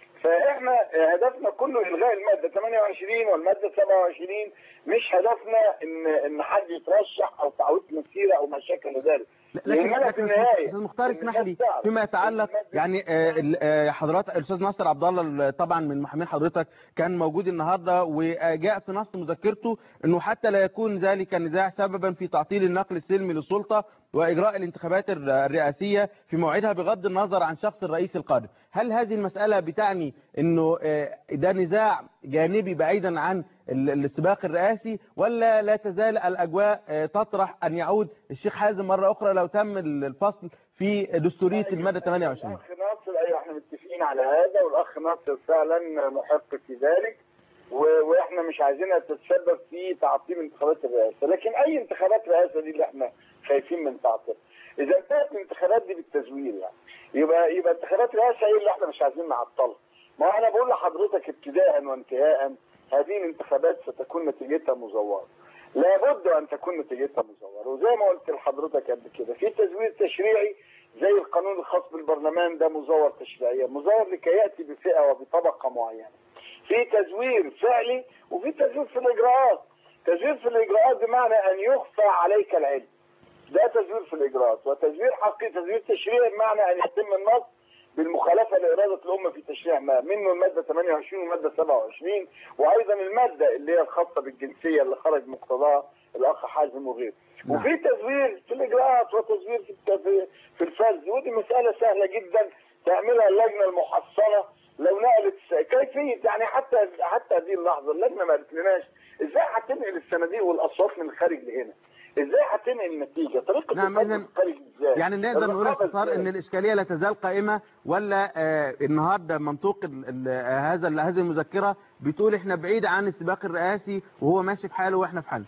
فاحنا هدفنا كله الغاء الماده 28 والماده 27 مش هدفنا ان ان حد يترشح او تعويض مسيره او ما شابه ذلك. لا- لكن لأننا في لكن النهاية استاذ مختار إن اسمح لي الناس تعرف فيما إن يتعلق الناس- يعني آه، ال- آه، حضرات الاستاذ ناصر عبد الله ال- طبعا من محامين حضرتك كان موجود النهارده وجاء في نص مذكرته انه حتى لا يكون ذلك النزاع سببا في تعطيل النقل السلمي للسلطه واجراء الانتخابات الر- الرئاسيه في موعدها بغض النظر عن شخص الرئيس القادم هل هذه المساله بتعني انه آه، ده نزاع جانبي بعيدا عن ال- السباق الرئاسي ولا لا تزال الاجواء آه، تطرح ان يعود الشيخ حازم مره اخرى لو تم الفصل في دستوريه الماده 28 الاخ ناصر ايوه احنا متفقين على هذا والاخ ناصر فعلا محق في ذلك و- واحنا مش عايزينها تتسبب في تعطيل انتخابات الرئاسه لكن اي انتخابات رئاسه دي اللي احنا خايفين من تعطيل اذا انتهت الانتخابات دي بالتزوير يعني يبقى يبقى انتخابات رئاسه هي اللي احنا مش عايزين نعطلها ما هو انا بقول لحضرتك ابتداء وانتهاء هذه الانتخابات ستكون نتيجتها مزوره لابد ان تكون نتيجتها مزوره وزي ما قلت لحضرتك قبل كده في تزوير تشريعي زي القانون الخاص بالبرلمان ده مزور تشريعيا مزور لكي ياتي بفئه وبطبقه معينه في تزوير فعلي وفي تزوير في الاجراءات تزوير في الاجراءات بمعنى ان يخفى عليك العلم ده تزوير في الاجراءات وتزوير حقيقي تزوير تشريعي بمعنى ان يتم النص بالمخالفه لاراده الامه في تشريع ما منه الماده 28 والماده 27 وايضا الماده اللي هي الخاصه بالجنسيه اللي خرج مقتضاها الاخ حازم وغيره نعم. وفي تزوير في الاجراءات وتزوير في الت- في الفرز ودي مساله سهله جدا تعملها اللجنه المحصنه لو نقلت كيفيه يعني حتى حتى هذه اللحظه اللجنه ما قالتلناش ازاي هتنقل الصناديق والاصوات من الخارج لهنا ازاي هتنقل النتيجه طريقه نعم، الخارج إذن الخارج ازاي يعني نقدر نقول الرقابة باختصار إزاي؟ ان الاشكاليه لا تزال قائمه ولا آه، النهارده منطوق ال- ال- آه، هذا ال- هذه المذكره بتقول احنا بعيد عن السباق الرئاسي وهو ماشي في حاله واحنا في حالنا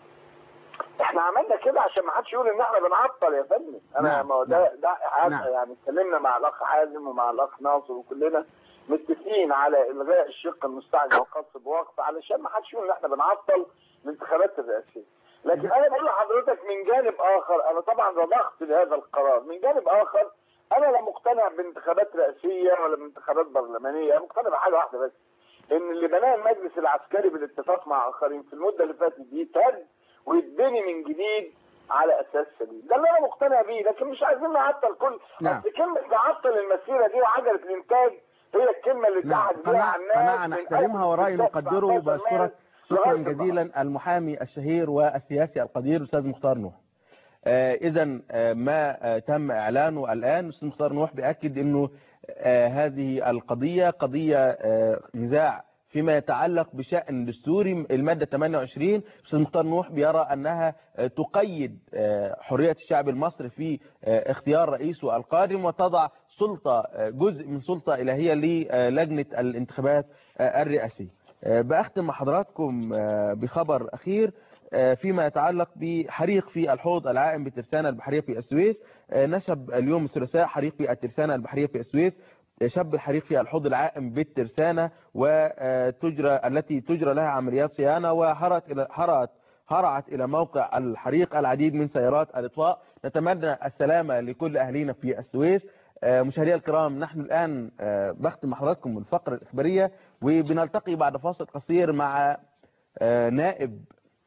احنا عملنا كده عشان ما حدش يقول ان احنا بنعطل يا فندم انا نعم، ما هو نعم. ده ده حاجة نعم. يعني اتكلمنا مع الاخ حازم ومع الاخ ناصر وكلنا متفقين على الغاء الشق المستعجل الخاص بوقف علشان ما حدش يقول ان احنا بنعطل الانتخابات الرئاسيه لكن انا بقول لحضرتك من جانب اخر انا طبعا رضخت لهذا القرار من جانب اخر انا لا مقتنع بانتخابات رئاسيه ولا بانتخابات برلمانيه انا مقتنع بحاجه واحده بس ان اللي بناه المجلس العسكري بالاتفاق مع اخرين في المده اللي فاتت دي يتهد ويتبني من جديد على اساس سليم ده اللي انا مقتنع بيه لكن مش عايزين نعطل كل نعم. اصل كلمه نعطل المسيره دي وعجله الانتاج هي الكلمه اللي نعم اتعد بيها قناعة على الناس قناعة من نحترمها أول ورأي 16 نقدره 17 وبشكرك مارس شكرا لغاية النهاردة. جزيلا المحامي الشهير والسياسي القدير أستاذ مختار نوح إذا ما آه، تم إعلانه الآن أستاذ مختار نوح بيأكد أنه آه، هذه القضية قضية آه، نزاع فيما يتعلق بشأن دستوري المادة 28 أستاذ مختار نوح بيرى أنها آه، تقيد آه، حرية الشعب المصري في آه، اختيار رئيسه القادم وتضع سلطة آه، جزء من سلطة إلهية للجنة الانتخابات آه، الرئاسية آه، بأختم مع حضراتكم آه، بخبر أخير آه، فيما يتعلق بحريق في الحوض العائم بالترسانة البحرية في السويس آه، نشب اليوم الثلاثاء حريق في الترسانة البحرية في السويس شب الحريق في الحوض العائم بالترسانة وتجرى التي تجرى لها عمليات صيانة وهرت إلى هرت هرعت إلى موقع الحريق العديد من سيارات الإطفاء نتمنى السلامة لكل أهلينا في السويس آه، مشاهدينا الكرام نحن الآن آه، بختم مع حضراتكم الفقرة الإخبارية وبنلتقي بعد فاصل قصير مع آه، نائب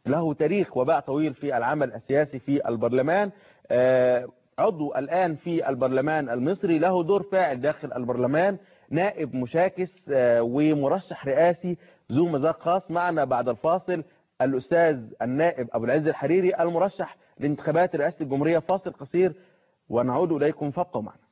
له تاريخ وباء طويل في العمل السياسي في البرلمان آه، عضو الآن في البرلمان المصري له دور فاعل داخل البرلمان نائب مشاكس آه، ومرشح رئاسي ذو مذاق خاص معنا بعد الفاصل الأستاذ النائب أبو العز الحريري المرشح لانتخابات رئاسة الجمهورية فاصل قصير ونعود إليكم فابقوا معنا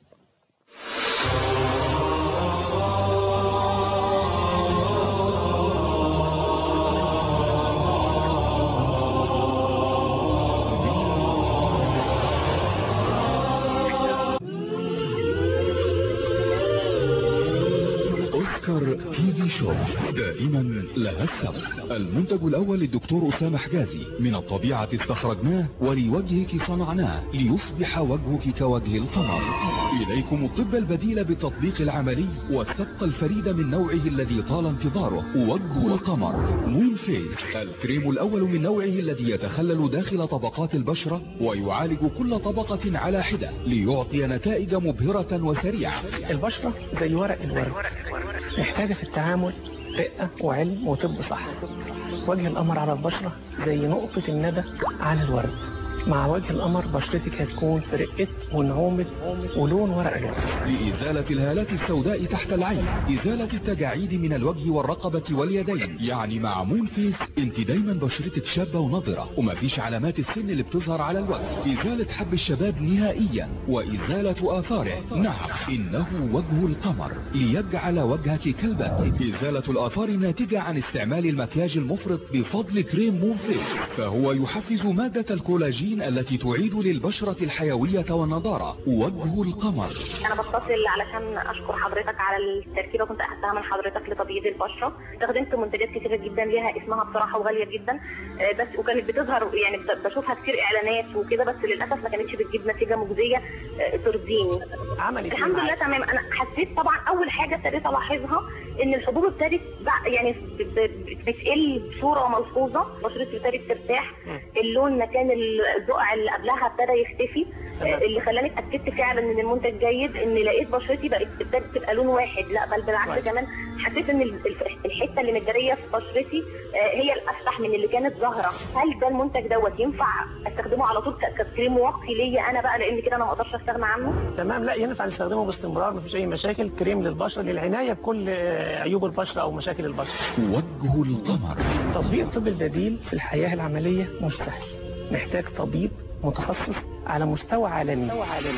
اوسكار تي في شو دائما لها السبب المنتج الاول للدكتور اسامه حجازي من الطبيعه استخرجناه ولوجهك صنعناه ليصبح وجهك كوجه القمر اليكم الطب البديل بالتطبيق العملي والسبق الفريد من نوعه الذي طال انتظاره وجه القمر مون فيس الكريم الاول من نوعه الذي يتخلل داخل طبقات البشره ويعالج كل طبقه على حده ليعطي نتائج مبهره وسريعه البشرة زي ورق الورد محتاجة في التعامل رقة وعلم وطب صح وجه القمر على البشرة زي نقطة الندى على الورد مع وجه القمر بشرتك هتكون في رقة ونعومة ولون ورق الورد لإزالة الهالات السوداء تحت العين إزالة التجاعيد من الوجه والرقبة واليدين يعني مع مون فيس انت دايما بشرتك شابة ونضرة ومفيش علامات السن اللي بتظهر على الوجه إزالة حب الشباب نهائيا وإزالة آثاره نعم إنه وجه القمر ليجعل وجهك كالبدر إزالة الآثار الناتجة عن استعمال المكياج المفرط بفضل كريم مون فيس فهو يحفز مادة الكولاجين التي تعيد للبشرة الحيوية والنضارة وجه القمر انا بتصل علشان اشكر حضرتك على التركيبه كنت اخدتها من حضرتك لتبييض البشره استخدمت منتجات كتيره جدا ليها اسمها بصراحه وغاليه جدا آه، بس وكانت بتظهر يعني ب- بشوفها كتير اعلانات وكده بس للاسف ما كانتش بتجيب نتيجه مجزيه آه، ترضيني عملت إيه الحمد لله معاك؟ تمام انا حسيت طبعا اول حاجه ابتديت الاحظها ان الحبوب ابتدت بع- يعني ب- ب- بتقل بصوره ملحوظه بشرتي ابتدت ترتاح اللون مكان البقع اللي قبلها ابتدى يختفي تمام. آه، اللي خلاني اتاكدت فعلا ان المنتج جيد ان لقيت بشرتي بقت ابتدت تبقى لون واحد لا بل بالعكس كويس. كمان حسيت ان ال- الف- الحته اللي متجريه في بشرتي آه، هي الافتح من اللي كانت ظاهره هل ده المنتج دوت ينفع استخدمه على طول ك- ككريم واقي ليا انا بقى لان كده انا ما اقدرش استغنى عنه تمام لا ينفع نستخدمه باستمرار مفيش أي مشاكل كريم للبشرة للعناية بكل آه، عيوب البشرة أو مشاكل البشرة وجه القمر تطبيق الطب البديل في الحياة العملية مش سهل محتاج طبيب متخصص على مستوى عالمي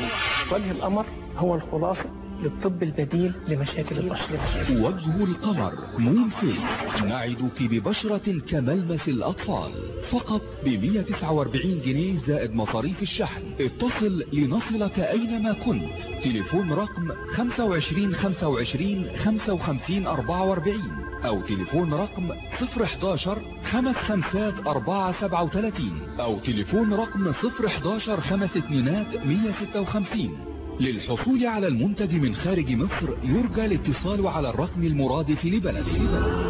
وجه القمر هو الخلاصة للطب البديل لمشاكل البشرة وجه القمر مون فيس نعدك ببشرة كملمس الأطفال فقط ب 149 جنيه زائد مصاريف الشحن اتصل لنصلك أينما كنت تليفون رقم 25 25 55 44 أو تليفون رقم 011 خمس خمسات 437 أو تليفون رقم 011 خمس اتنينات 156 للحصول على المنتج من خارج مصر يرجى الاتصال على الرقم المرادف لبلده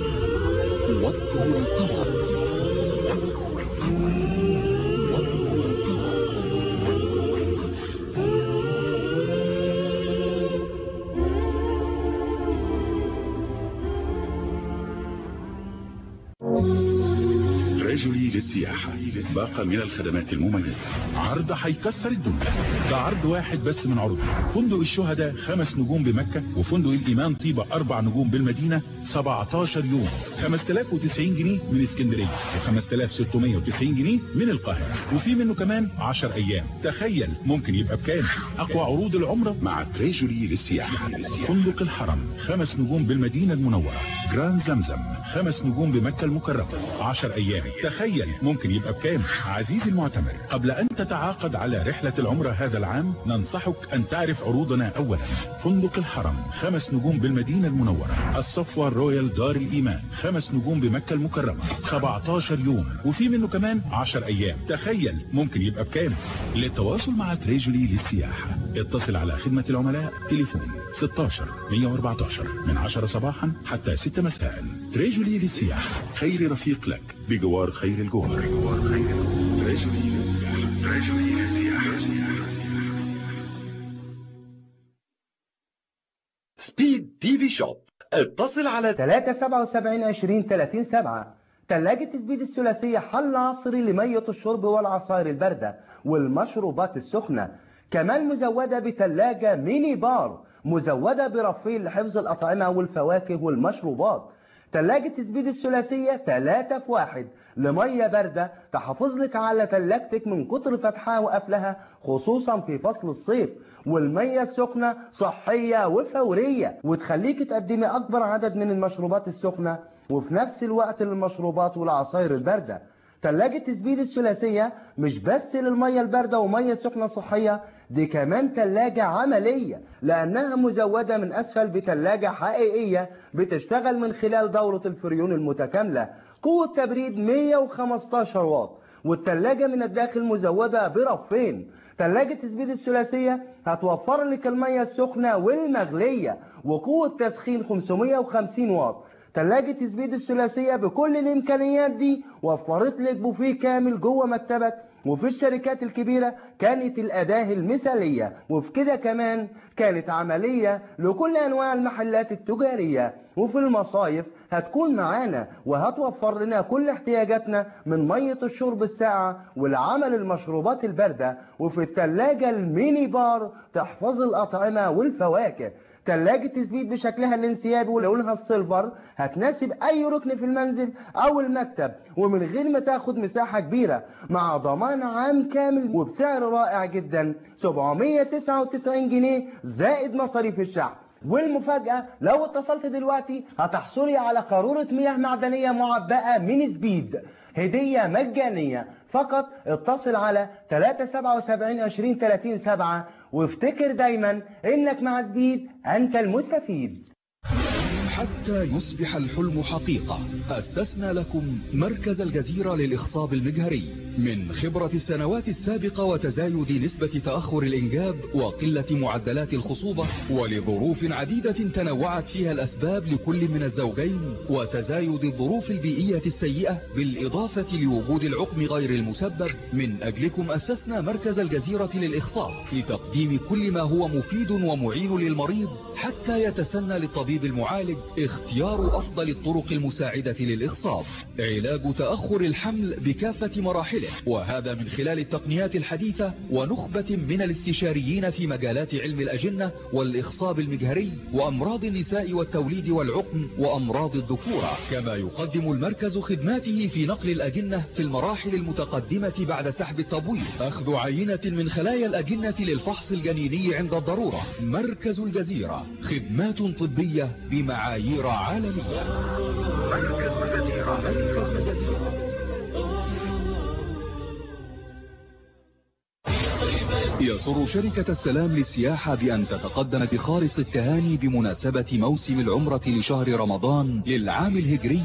وجه القمر رجلي للسياحة باقة من الخدمات المميزة عرض هيكسر الدنيا ده عرض واحد بس من عروض فندق الشهداء خمس نجوم بمكة وفندق الإمام طيبة أربع نجوم بالمدينة 17 يوم 5090 جنيه من اسكندرية و5690 جنيه من القاهرة وفي منه كمان 10 أيام تخيل ممكن يبقى بكام أقوى عروض العمرة مع تريجولي للسياحة فندق الحرم خمس نجوم بالمدينة المنورة جراند زمزم خمس نجوم بمكة المكرمة 10 أيام تخيل ممكن يبقى بكام عزيزي المعتمر قبل أن تتعاقد على رحلة العمرة هذا العام ننصحك أن تعرف عروضنا أولا فندق الحرم خمس نجوم بالمدينة المنورة الصفوة الرويال دار الإيمان خمس نجوم بمكة المكرمة 17 يوم وفي منه كمان 10 أيام تخيل ممكن يبقى بكام للتواصل مع تريجولي للسياحة اتصل على خدمة العملاء تليفون 16 114 من 10 صباحا حتى 6 مساء تريجولي للسياحة خير رفيق لك بجوار خير الجوهر تريجولي للسياحة تريجولي للسياحة سبيد تي في شوب اتصل على 377 20 30 7 ثلاجة سبيد الثلاثية حل عصري لمية الشرب والعصائر الباردة والمشروبات السخنة كمان مزودة بثلاجة ميني بار مزودة برفين لحفظ الأطعمة والفواكه والمشروبات ثلاجة سبيد الثلاثية 3 في 1 لمية باردة تحافظ لك على ثلاجتك من كتر فتحها وقفلها خصوصا في فصل الصيف والمية السخنة صحية وفورية وتخليك تقدمي أكبر عدد من المشروبات السخنة وفي نفس الوقت للمشروبات والعصائر الباردة ثلاجة سبيد الثلاثية مش بس للمية الباردة ومية سخنة صحية دي كمان ثلاجة عملية لأنها مزودة من أسفل بثلاجة حقيقية بتشتغل من خلال دورة الفريون المتكاملة قوة تبريد 115 واط والثلاجة من الداخل مزودة برفين ثلاجة سبيد الثلاثية هتوفر لك المية السخنة والمغلية وقوة تسخين 550 واط ثلاجة سبيد الثلاثية بكل الإمكانيات دي وفرت لك بوفيه كامل جوه مكتبك وفي الشركات الكبيرة كانت الأداة المثالية وفي كده كمان كانت عملية لكل أنواع المحلات التجارية وفي المصايف هتكون معانا وهتوفر لنا كل احتياجاتنا من مية الشرب الساعة والعمل المشروبات الباردة وفي الثلاجة الميني بار تحفظ الأطعمة والفواكه ثلاجة سبيد بشكلها الانسيابي ولونها السيلفر هتناسب أي ركن في المنزل أو المكتب ومن غير ما تاخد مساحة كبيرة مع ضمان عام كامل وبسعر رائع جدا 799 جنيه زائد مصاريف الشحن والمفاجأة لو اتصلت دلوقتي هتحصلي على قارورة مياه معدنية معبأة من سبيد هدية مجانية فقط اتصل على 377 20 30 7 وافتكر دايما انك مع سبيد انت المستفيد حتى يصبح الحلم حقيقة أسسنا لكم مركز الجزيرة للإخصاب المجهري من خبرة السنوات السابقة وتزايد نسبة تأخر الإنجاب وقلة معدلات الخصوبة ولظروف عديدة تنوعت فيها الأسباب لكل من الزوجين وتزايد الظروف البيئية السيئة بالإضافة لوجود العقم غير المسبب من أجلكم أسسنا مركز الجزيرة للإخصاب لتقديم كل ما هو مفيد ومعين للمريض حتى يتسنى للطبيب المعالج اختيار أفضل الطرق المساعدة للإخصاب علاج تأخر الحمل بكافة مراحله وهذا من خلال التقنيات الحديثة ونخبة من الاستشاريين في مجالات علم الأجنة والإخصاب المجهري وأمراض النساء والتوليد والعقم وأمراض الذكورة كما يقدم المركز خدماته في نقل الأجنة في المراحل المتقدمة بعد سحب التبويض أخذ عينة من خلايا الأجنة للفحص الجنيني عند الضرورة مركز الجزيرة خدمات طبية بمعايير عالمية مركز الجزيرة مركز الجزيرة يسر شركة السلام للسياحة بأن تتقدم بخالص التهاني بمناسبة موسم العمرة لشهر رمضان للعام الهجري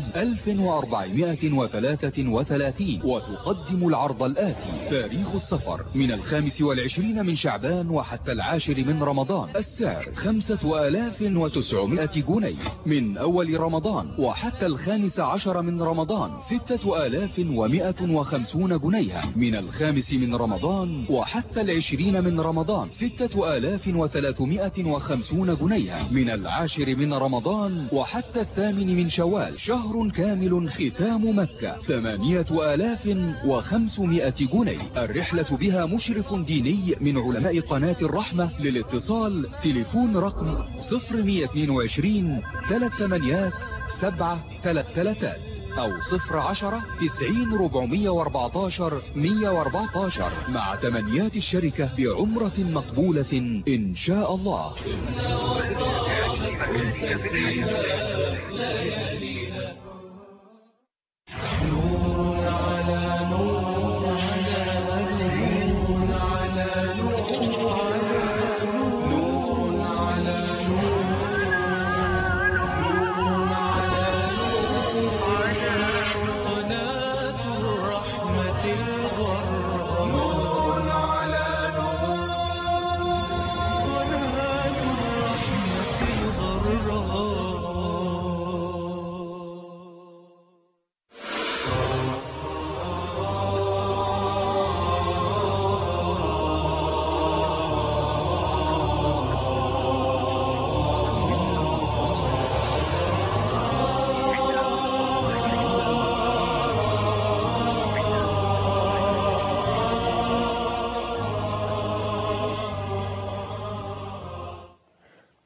1433 وتقدم العرض الآتي تاريخ السفر من الخامس والعشرين من شعبان وحتى العاشر من رمضان السعر خمسة آلاف وتسعمائة جنيه من أول رمضان وحتى الخامس عشر من رمضان ستة آلاف ومائة وخمسون جنيها من الخامس من رمضان وحتى العشرين من رمضان ستة آلاف وثلاثمائة وخمسون جنيها من العاشر من رمضان وحتى الثامن من شوال شهر كامل ختام مكة ثمانية آلاف وخمسمائة جنيه الرحلة بها مشرف ديني من علماء قناة الرحمة للاتصال تليفون رقم 0122 ثلاث ثمانيات سبعة ثلاث ثلاثات او صفر عشرة تسعين ربعمية واربعتاشر مية واربعتاشر مع تمنيات الشركة بعمرة مقبولة ان شاء الله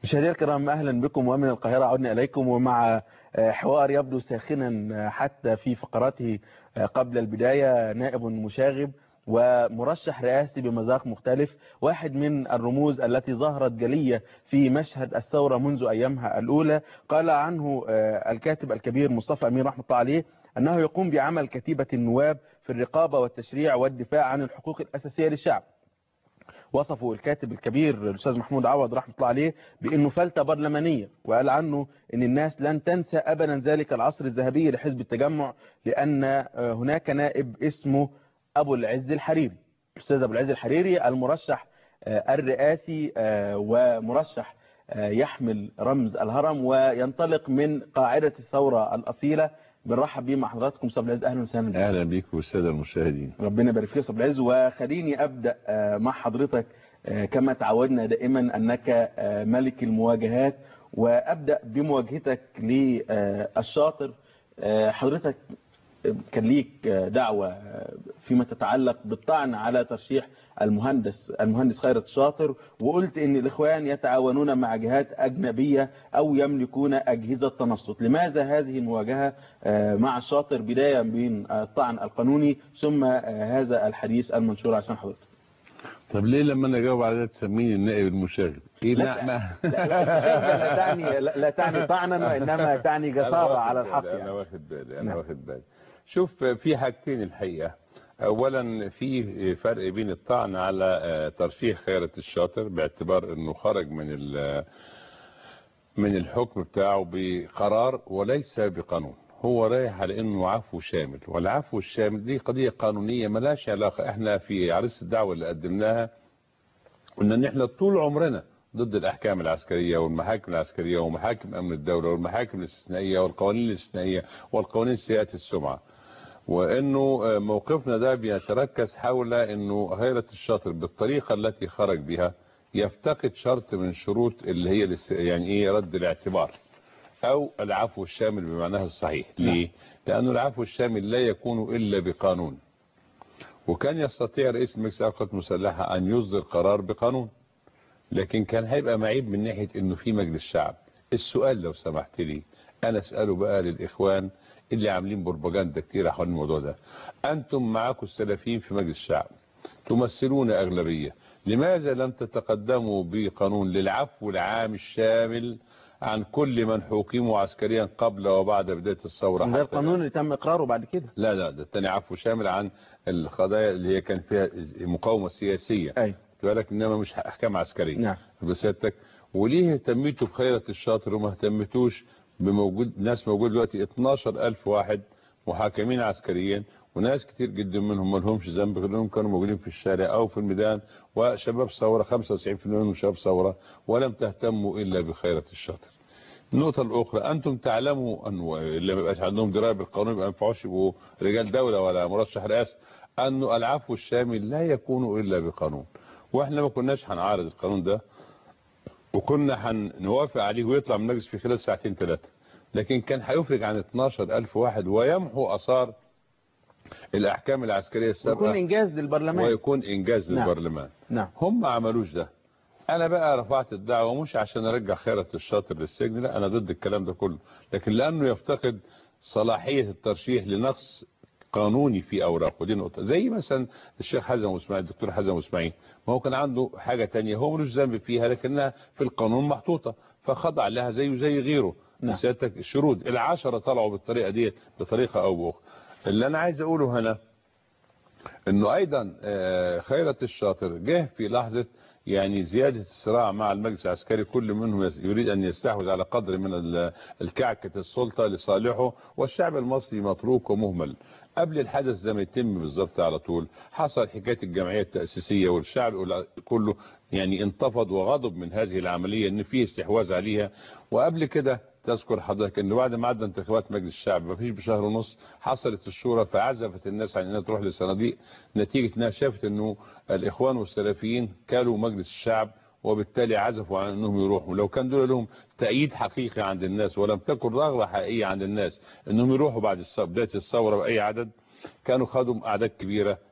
مشاهدينا الكرام اهلا بكم ومن القاهره عدنا اليكم ومع حوار يبدو ساخنا حتى في فقراته قبل البدايه نائب مشاغب ومرشح رئاسي بمذاق مختلف واحد من الرموز التي ظهرت جلية في مشهد الثورة منذ أيامها الأولى قال عنه الكاتب الكبير مصطفى أمين رحمة الله عليه أنه يقوم بعمل كتيبة النواب في الرقابة والتشريع والدفاع عن الحقوق الأساسية للشعب وصفه الكاتب الكبير الأستاذ محمود عوض رحمة الله عليه بأنه فلتة برلمانية وقال عنه أن الناس لن تنسى أبدا ذلك العصر الذهبي لحزب التجمع لأن هناك نائب اسمه أبو العز الحريري الأستاذ أبو العز الحريري المرشح الرئاسي ومرشح يحمل رمز الهرم وينطلق من قاعدة الثورة الأصيلة بنرحب بيه مع حضراتكم استاذ العز اهلا وسهلا اهلا بيك والساده المشاهدين ربنا يبارك فيك يا استاذ العز وخليني ابدا مع حضرتك كما تعودنا دائما انك ملك المواجهات وابدا بمواجهتك للشاطر حضرتك كان ليك دعوة فيما تتعلق بالطعن على ترشيح المهندس المهندس خيرت الشاطر وقلت ان الاخوان يتعاونون مع جهات اجنبية او يملكون اجهزة تنصت لماذا هذه المواجهة مع الشاطر بداية من الطعن القانوني ثم هذا الحديث المنشور عشان حضرتك طب ليه لما انا اجاوب على ده تسميني النائب المشاغب ايه لا, لا, لا, لا, لا, تعني لا تعني طعنا وانما تعني جسارة على الحق يعني. انا يعني. واخد بالي انا نعم. واخد بالي شوف في حاجتين الحقيقة اولا في فرق بين الطعن على ترشيح خيرت الشاطر باعتبار انه خرج من من الحكم بتاعه بقرار وليس بقانون هو رايح على انه عفو شامل والعفو الشامل دي قضية قانونية ملاش علاقة احنا في عريس الدعوة اللي قدمناها قلنا ان احنا طول عمرنا ضد الاحكام العسكرية والمحاكم العسكرية ومحاكم امن الدولة والمحاكم الاستثنائية والقوانين الاستثنائية والقوانين سيئة السمعة وانه موقفنا ده بيتركز حول انه هيرة الشاطر بالطريقة التي خرج بها يفتقد شرط من شروط اللي هي يعني ايه رد الاعتبار او العفو الشامل بمعناه الصحيح ليه لانه العفو الشامل لا يكون الا بقانون وكان يستطيع رئيس مجلس القوات المسلحة ان يصدر قرار بقانون لكن كان هيبقى معيب من ناحية انه في مجلس شعب السؤال لو سمحت لي انا اسأله بقى للاخوان اللي عاملين بروباجندا كتير حول الموضوع ده انتم معاكم السلفيين في مجلس الشعب تمثلون اغلبية لماذا لم تتقدموا بقانون للعفو العام الشامل عن كل من حكموا عسكريا قبل وبعد بداية الثورة ده القانون اللي تم اقراره بعد كده لا لا ده التاني عفو شامل عن القضايا اللي هي كان فيها مقاومة سياسية اي بالك انما مش احكام عسكرية نعم بسيادتك وليه اهتميتوا بخيرة الشاطر وما اهتمتوش بموجود ناس موجود دلوقتي 12000 واحد محاكمين عسكريا وناس كتير جدا منهم ما لهمش ذنب غير انهم كانوا موجودين في الشارع او في الميدان وشباب ثوره 95% منهم شباب ثوره ولم تهتموا الا بخيرة الشاطر النقطة الأخرى أنتم تعلموا أنه اللي ما يبقاش عندهم دراية بالقانون يبقى ما ينفعوش يبقوا رجال دولة ولا مرشح رئاسة أنه العفو الشامل لا يكون إلا بقانون وإحنا ما كناش هنعارض القانون ده وكنا هنوافق عليه ويطلع من المجلس في خلال ساعتين ثلاثة لكن كان هيفرج عن 12000 واحد ويمحو أثار الأحكام العسكرية السابقة ويكون إنجاز للبرلمان ويكون إنجاز نعم. للبرلمان نعم هم ما عملوش ده انا بقى رفعت الدعوة مش عشان ارجع خيرة الشاطر للسجن لا انا ضد الكلام ده كله لكن لانه يفتقد صلاحية الترشيح لنقص قانوني في اوراقه دي نقطة زي مثلا الشيخ حزم واسماعيل الدكتور حزم واسماعيل ما هو كان عنده حاجة تانية هو ملوش ذنب فيها لكنها في القانون محطوطة فخضع لها زيه زي غيره نعم. سيادتك الشروط العشرة طلعوا بالطريقة دي بطريقة او باخرى اللي انا عايز اقوله هنا انه ايضا آه، خيرة الشاطر جه في لحظة يعني زيادة الصراع مع المجلس العسكري كل منهم يس- يريد أن يستحوذ على قدر من ال- الكعكة السلطة لصالحه والشعب المصري متروك ومهمل قبل الحدث ده ما يتم بالظبط على طول حصل حكاية الجمعية التأسيسية والشعب كله يعني انتفض وغضب من هذه العملية ان في استحواذ عليها وقبل كده تذكر حضرتك ان بعد ما عدى انتخابات مجلس الشعب ما فيش بشهر ونص حصلت الشورى فعزفت الناس عن انها تروح للصناديق نتيجة انها شافت انه الاخوان والسلفيين كالوا مجلس الشعب وبالتالي عزفوا عن انهم يروحوا لو كان دول لهم تأييد حقيقي عند الناس ولم تكن رغبة حقيقية عند الناس انهم يروحوا بعد الث- بداية الثورة بأي عدد كانوا خدوا اعداد كبيرة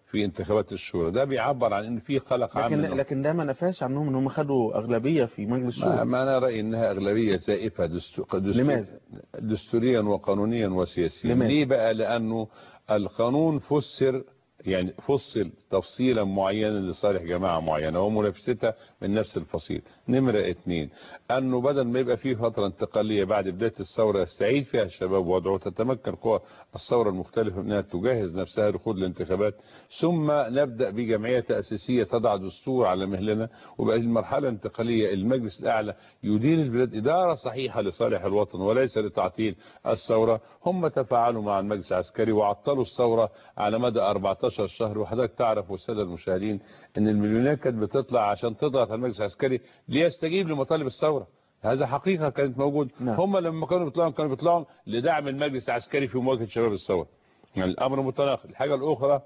في انتخابات الشورى ده بيعبر عن ان في قلق عام لكن منهم. لكن ده ما نفاش عنهم ان هم خدوا اغلبيه في مجلس ما, الشورى ما انا رايي انها اغلبيه زائفه دستو... دستو... لماذا؟ دستوريا وقانونيا وسياسيا لماذا؟ ليه بقى لانه القانون فسر يعني فصل تفصيلا معينا لصالح جماعة معينة ومنافستها من نفس الفصيل نمرة اتنين انه بدل ما يبقى فيه فترة انتقالية بعد بداية الثورة يستعيد فيها الشباب وضعه تتمكن قوى الثورة المختلفة انها تجهز نفسها لخوض الانتخابات ثم نبدأ بجمعية تأسيسية تضع دستور على مهلنا وبقى المرحلة الانتقالية المجلس الاعلى يدير البلاد ادارة صحيحة لصالح الوطن وليس لتعطيل الثورة هم تفاعلوا مع المجلس العسكري وعطلوا الثورة على مدى 14 شهر وحضرتك تعرف والساده المشاهدين ان المليونير كانت بتطلع عشان تضغط على المجلس العسكري ليستجيب لمطالب الثوره هذا حقيقه كانت موجوده نعم. هم لما كانوا بيطلعوا كانوا بيطلعوا لدعم المجلس العسكري في مواجهه شباب الثوره يعني الامر متناقض الحاجه الاخرى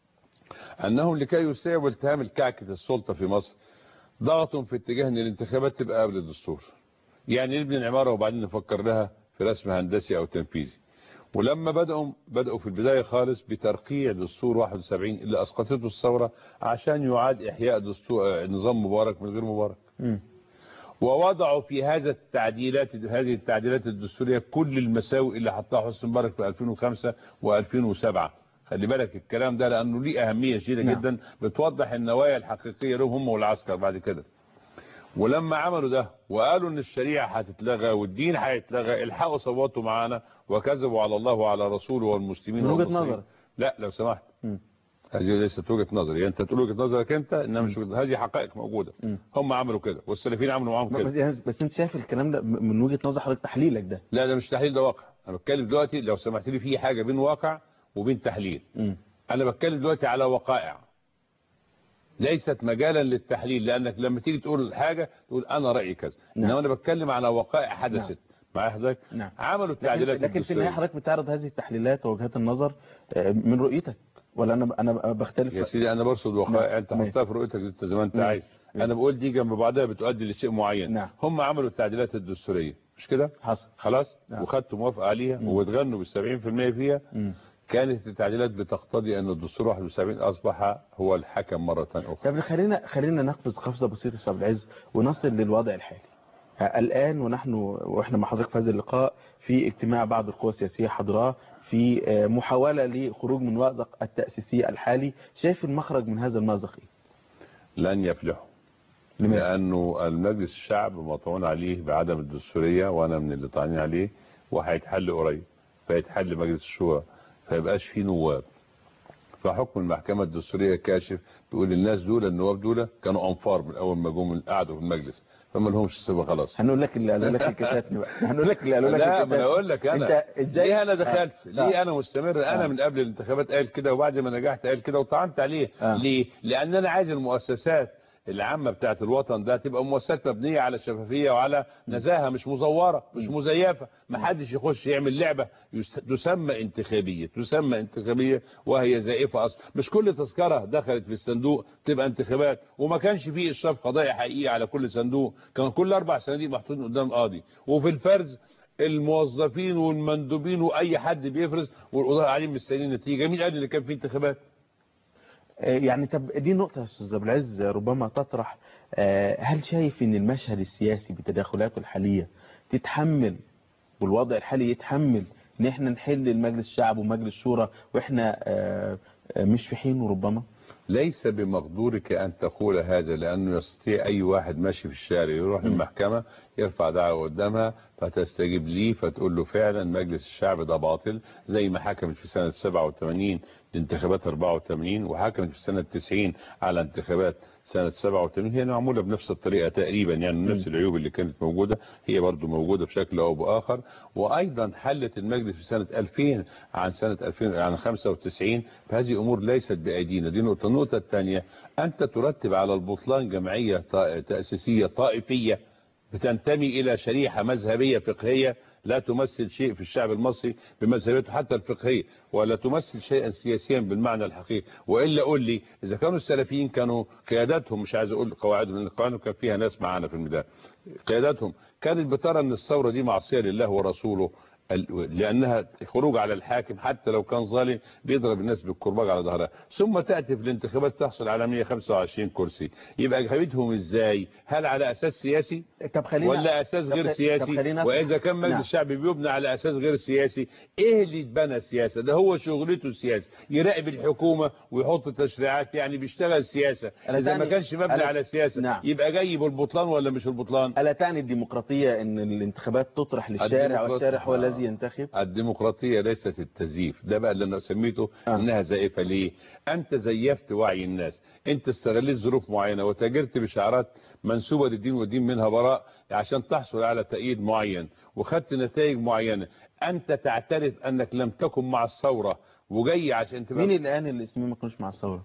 انهم لكي يستيعبوا التهام الكعكه السلطه في مصر ضغطوا في اتجاه ان الانتخابات تبقى قبل الدستور يعني نبني العماره وبعدين نفكر لها في رسم هندسي او تنفيذي ولما بدأوا بدأوا في البداية خالص بترقيع دستور 71 اللي أسقطته الثورة عشان يعاد إحياء دستور نظام مبارك من غير مبارك مم. ووضعوا في هذا التعديلات هذه التعديلات الدستورية كل المساوئ اللي حطها حسني مبارك في 2005 و2007 خلي بالك الكلام ده لأنه ليه أهمية شديدة نعم. جدا بتوضح النوايا الحقيقية لهم هم والعسكر بعد كده ولما عملوا ده وقالوا ان الشريعة هتتلغى والدين هيتلغى الحقوا صوتوا معانا وكذبوا على الله وعلى رسوله والمسلمين من وجهة والمصريين. نظرك. لا لو سمحت مم. هذه ليست وجهة نظري يعني انت تقول وجهة نظرك انت انما مش وجهة- هذه حقائق موجودة مم. هم عملوا كده والسلفيين عملوا معاهم بس, كده يعني بس انت شايف الكلام ده م- من وجهه نظر حضرتك تحليلك ده لا ده مش تحليل ده واقع انا بتكلم دلوقتي لو سمحت لي في حاجة بين واقع وبين تحليل مم. انا بتكلم دلوقتي على وقائع ليست مجالا للتحليل لانك لما تيجي تقول حاجة تقول انا رأيي كذا نعم. انما انا بتكلم على وقائع حدثت معايا حضرتك نعم. عملوا لكن, التعديلات لكن في النهايه الدستورية. حضرتك بتعرض هذه التحليلات ووجهات النظر آه، من رؤيتك ولا انا انا بختلف يا سيدي انا برصد وقائع نعم. انت ماشي. حطها في رؤيتك انت زي ما انت ماشي. عايز ماشي. انا بقول دي جنب بعضها بتؤدي لشيء معين نعم. هم عملوا التعديلات الدستوريه مش كده حصل خلاص نعم. وخدتوا موافقه عليها مم. واتغنوا بال 70% فيها مم. كانت التعديلات بتقتضي ان الدستور 71 اصبح هو الحكم مره اخرى طب خلينا خلينا نقفز قفزه بسيطه استاذ عبد العز ونصل للوضع الحالي ها، الان ونحن واحنا مع حضرتك في هذا اللقاء في اجتماع بعض القوى السياسيه حضراه في آه، محاوله لخروج من مأزق التأسيسي الحالي شايف المخرج من هذا المأزق ايه لن يفلحوا لماذا؟ لانه المجلس الشعب مطعون عليه بعدم الدستوريه وانا من اللي طعنين عليه وهيتحل قريب فيتحل مجلس الشورى فيبقاش فيه نواب فحكم المحكمة الدستورية كاشف بيقول الناس دول النواب دول كانوا انفار من اول ما جم قعدوا في المجلس فما لهمش صفه خلاص هنقول لك اللي قالوا لك الكتاتني بقى هنقول لك اللي قالوا لك لا ما الكتاتني. انا اقول لك انا انت ازاي ليه انا دخلت آه. ليه آه. انا مستمر انا آه. من قبل الانتخابات قال كده وبعد ما نجحت قال كده وطعنت عليه آه. ليه لان انا عايز المؤسسات العامة بتاعت الوطن ده تبقى مؤسسات مبنية على شفافية وعلى نزاهة مش مزورة مش مزيفة ما حدش يخش يعمل لعبة يست- تسمى انتخابية تسمى انتخابية وهي زائفة أصلا مش كل تذكرة دخلت في الصندوق تبقى انتخابات وما كانش فيه إشراف قضائي حقيقي على كل صندوق كان كل أربع صناديق محطوطين قدام قاضي وفي الفرز الموظفين والمندوبين واي حد بيفرز والقضاء قاعدين مستنيين النتيجه مين قال ان كان في انتخابات آه، يعني طب دي نقطة يا أستاذ عبد العز ربما تطرح آه، هل شايف أن المشهد السياسي بتداخلاته الحالية تتحمل والوضع الحالي يتحمل أن احنا نحل المجلس الشعب ومجلس الشورى وإحنا آه، آه، مش في حين ربما ليس بمقدورك أن تقول هذا لأنه يستطيع أي واحد ماشي في الشارع يروح المحكمة يرفع دعوة قدامها فتستجيب ليه فتقول له فعلا مجلس الشعب ده باطل زي ما حكمت في سنة 87 لانتخابات 84 وحكمت في سنة 90 على انتخابات سنة 87 هي معمولة بنفس الطريقة تقريبا يعني نفس العيوب اللي كانت موجودة هي برضو موجودة بشكل أو بآخر وأيضا حلت المجلس في سنة 2000 عن سنة 2000 عن 95 فهذه أمور ليست بأيدينا دي نقطة النقطة الثانية أنت ترتب على البطلان جمعية طا- تأسيسية طائفية بتنتمي إلى شريحة مذهبية فقهية لا تمثل شيء في الشعب المصري بمذهبيته حتى الفقهية ولا تمثل شيئا سياسيا بالمعنى الحقيقي وإلا قول لي إذا كانوا السلفيين كانوا قياداتهم مش عايز أقول قواعدهم لأن القواعد كان فيها ناس معانا في الميدان قياداتهم كانت بترى أن الثورة دي معصية لله ورسوله ال- لانها خروج على الحاكم حتى لو كان ظالم بيضرب الناس بالكرباج على ظهرها ثم تاتي في الانتخابات تحصل على 125 كرسي يبقى جابتهم ازاي هل على اساس سياسي طب خلينا ولا اساس طب غير خ- سياسي طب خلينا واذا كان مجلس نعم. الشعب بيبنى على اساس غير سياسي ايه اللي اتبنى سياسه ده هو شغلته السياسه يراقب الحكومه ويحط تشريعات يعني بيشتغل سياسه ألا اذا ما تعني- كانش مبني ألا- على السياسه نعم. يبقى جاي بالبطلان ولا مش البطلان ألا تعني الديمقراطية أن الانتخابات تطرح للشارع الديمقراطية. والشارع هو آه. الذي ينتخب الديمقراطية ليست التزييف ده بقى اللي انا سميته آه. انها زائفة ليه انت زيفت وعي الناس انت استغليت ظروف معينة وتاجرت بشعارات منسوبة للدين والدين منها براء عشان تحصل على تأييد معين وخدت نتائج معينة انت تعترف انك لم تكن مع الثورة وجاي عشان تبقى مين اللي قال ان الاسمين ما كانوش مع الثورة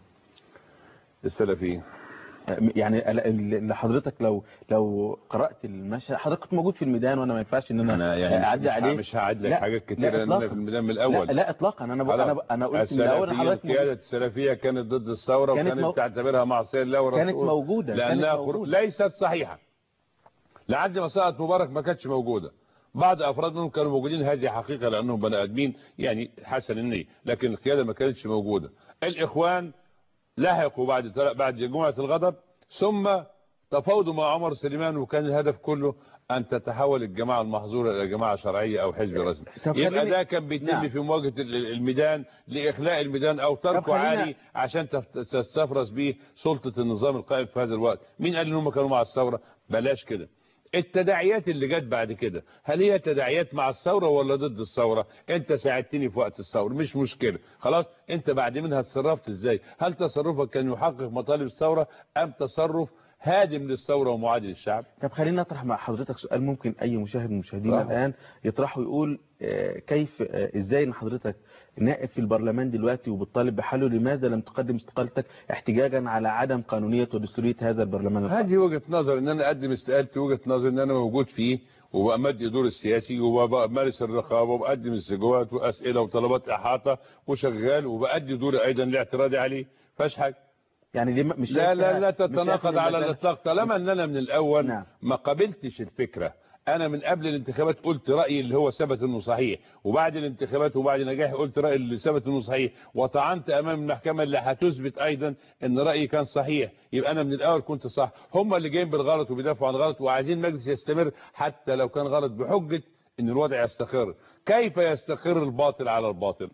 السلفيين يعني ال- ال- اللي حضرتك لو لو قرأت المشهد حضرتك كنت موجود في الميدان وانا ما ينفعش ان انا, انا يعني اعدي مش, عليه مش هعد لك لا، حاجات لا كتيرة لان انا إطلاقاً. في الميدان من الاول لا, لا اطلاقا انا ب... انا ب... انا قلت من الاول إن السلفيين حضرتك القيادة موجود. السلفية كانت ضد الثورة كانت وكانت مو- تعتبرها معصية لله ورسوله كانت موجودة، كانت لأنها خروج موجودة. ليست صحيحة لعد ما سقط مبارك ما كانتش موجودة بعض أفراد منهم كانوا موجودين هذه حقيقة لأنهم بني آدمين يعني حسن النية لكن القيادة ما كانتش موجودة الإخوان لحقوا بعد بعد جمعة الغضب ثم تفاوضوا مع عمر سليمان وكان الهدف كله أن تتحول الجماعة المحظورة إلى جماعة شرعية أو حزب رسمي طب يبقى خليني- ده كان بيتم نعم. في مواجهة ال- الميدان لإخلاء الميدان أو تركه خلينا- عالي عشان تفت- تستفرز به سلطة النظام القائم في هذا الوقت مين قال إنهم كانوا مع الثورة بلاش كده التداعيات اللي جت بعد كده هل هي تداعيات مع الثورة ولا ضد الثورة انت ساعدتني في وقت الثورة مش مشكلة خلاص انت بعد منها اتصرفت ازاي هل تصرفك كان يحقق مطالب الثورة ام تصرف هادم للثورة ومعادي للشعب طب خلينا نطرح مع حضرتك سؤال ممكن اي مشاهد من مشاهدينا طبعا. الان يطرحه يقول آه، كيف آه، ازاي ان حضرتك نائب في البرلمان دلوقتي وبتطالب بحله لماذا لم تقدم استقالتك احتجاجا على عدم قانونية ودستورية هذا البرلمان الخاص؟ هذه وجهة نظر ان انا اقدم استقالتي وجهة نظر ان انا موجود فيه وبأمدي دور السياسي وبمارس الرقابة وبقدم السجوات واسئلة وطلبات احاطة وشغال وبأدي دوري ايضا الاعتراضي عليه فاش حاجة يعني ليه ما- مش لا شايف لا إنها- لا مش شايف تتناقض إن على المسألة- الاطلاق طالما ان انا من الاول نعم. ما قبلتش الفكره انا من قبل الانتخابات قلت رايي اللي هو ثبت انه صحيح وبعد الانتخابات وبعد نجاحي قلت رايي اللي ثبت انه صحيح وطعنت امام المحكمه اللي هتثبت ايضا ان رايي كان صحيح يبقى انا من الاول كنت صح هم اللي جايين بالغلط وبيدافعوا عن الغلط وعايزين مجلس يستمر حتى لو كان غلط بحجه ان الوضع يستقر كيف يستقر الباطل على الباطل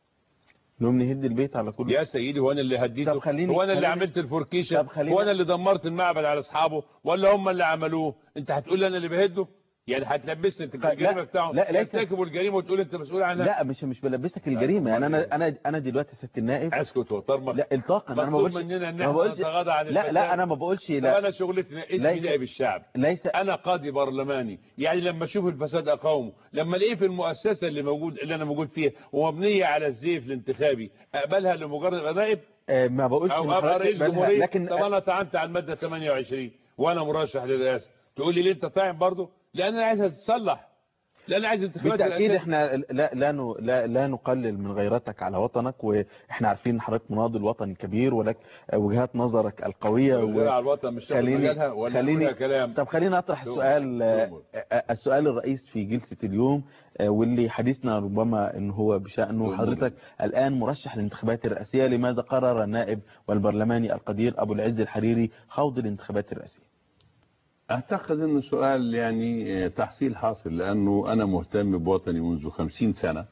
نقوم نهد البيت على كل يا سيدي هو انا اللي هديته طب خليني- هو انا اللي خليني- عملت الفوركيشن طب خليني- هو انا اللي دمرت المعبد على اصحابه ولا هم اللي عملوه انت هتقول لي انا اللي بهده يعني هتلبسني انت لا، الجريمه بتاعهم لا، ليس- يرتكبوا الجريمه وتقول انت مسؤول عنها لا مش مش بلبسك الجريمه يعني انا انا انا دلوقتي يا سياده النائب اسكت وطرمخ لا اطلاقا انا ما مطلوب بقولش مننا ان ما احنا بقولش نتغاضى عن لا الفساد. لا انا ما بقولش طب لا انا شغلتنا اسمي ليس- نائب الشعب ليس انا قاضي برلماني يعني لما اشوف الفساد اقاومه لما الاقيه في المؤسسه اللي موجود اللي انا موجود فيها ومبنيه على الزيف الانتخابي اقبلها لمجرد ابقى نائب آه، ما بقولش او إن ابقى حضرتك رئيس بلها، جمهوريه لكن طب انا طعنت على الماده 28 وانا مرشح للرئاسه تقول لي ليه انت طاعن برضه لان انا عايزها تتصلح لان انا عايز انتخابات بالتاكيد الرئاسة. احنا لا لا ن- لا, لا نقلل من غيرتك على وطنك واحنا عارفين ان حضرتك مناضل وطني كبير ولك وجهات نظرك القويه الغيرة على الوطن مش تاخد مجالها ولا خليني نقولها كلام طب خليني اطرح دول- السؤال آه، دول. آه، السؤال الرئيس في جلسه اليوم آه، واللي حديثنا ربما ان هو بشانه دول. حضرتك الان مرشح للانتخابات الرئاسيه لماذا قرر النائب والبرلماني القدير ابو العز الحريري خوض الانتخابات الرئاسيه اعتقد انه سؤال يعني آه، تحصيل حاصل لانه انا مهتم بوطني منذ خمسين سنة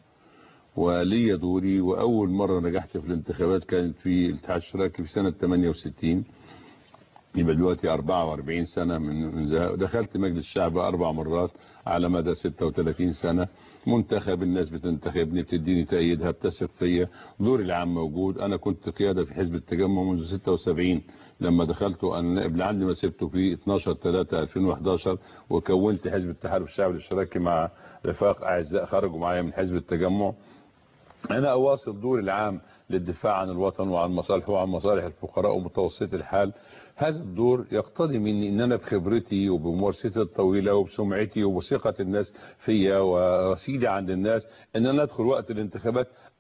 ولي دوري واول مرة نجحت في الانتخابات كانت في الاتحاد الاشتراكي في سنة 68 يبقى دلوقتي 44 سنة من من ذا- دخلت مجلس الشعب اربع مرات على مدى 36 سنة منتخب الناس بتنتخبني بتديني تأييدها بتثق فيا دوري العام موجود انا كنت قيادة في حزب التجمع منذ 76 لما دخلت انا قبل عندي ما سبته في 12 3 2011 وكونت حزب التحالف الشعبي الاشتراكي مع رفاق اعزاء خرجوا معايا من حزب التجمع انا اواصل دوري العام للدفاع عن الوطن وعن مصالحه وعن مصالح الفقراء ومتوسطي الحال هذا الدور يقتضي مني ان انا بخبرتي وبممارستي الطويله وبسمعتي وبثقه الناس فيا ورصيدي عند الناس ان انا ادخل وقت الانتخابات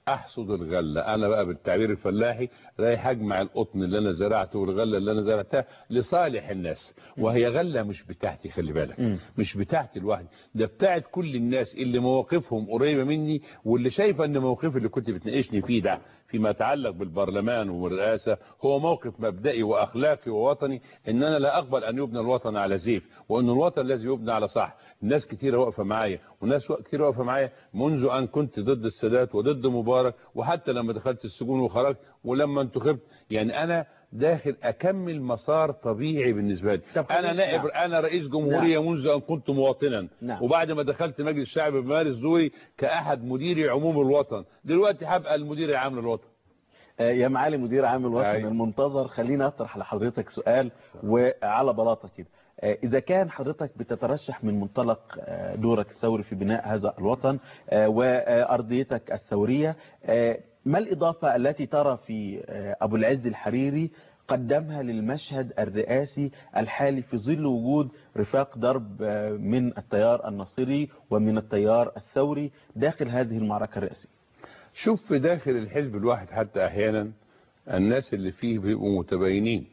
احصد الغله انا بقى بالتعبير الفلاحي رايح اجمع القطن اللي انا زرعته والغله اللي انا زرعتها لصالح الناس وهي غله مش بتاعتي خلي بالك مم. مش بتاعتي لوحدي ده بتاعت كل الناس اللي مواقفهم قريبه مني واللي شايفه ان موقفي اللي كنت بتناقشني فيه ده فيما يتعلق بالبرلمان والرئاسه هو موقف مبدئي واخلاقي ووطني ان انا لا اقبل ان يبنى الوطن على زيف وان الوطن الذي يبنى على صح ناس كتيره واقفه معايا وناس كتير واقفه معايا منذ ان كنت ضد السادات وضد مبارك وحتى لما دخلت السجون وخرجت ولما انتخبت يعني انا داخل اكمل مسار طبيعي بالنسبه لي طب انا خلينا- نائب نعم. انا رئيس جمهوريه منذ ان كنت مواطنا نعم. وبعد ما دخلت مجلس الشعب بمارس دوري كاحد مديري عموم الوطن دلوقتي هبقى المدير العام للوطن آه، يا معالي مدير عام الوطن أيوة. المنتظر خليني اطرح لحضرتك سؤال وعلى بلاطه كده آه، اذا كان حضرتك بتترشح من منطلق آه، دورك الثوري في بناء هذا الوطن آه، وارضيتك الثوريه آه، ما الاضافه التي ترى في آه، ابو العز الحريري قدمها للمشهد الرئاسي الحالي في ظل وجود رفاق درب آه، من التيار الناصري ومن التيار الثوري داخل هذه المعركه الرئاسيه شوف في داخل الحزب الواحد حتى احيانا الناس اللي فيه بيبقوا متباينين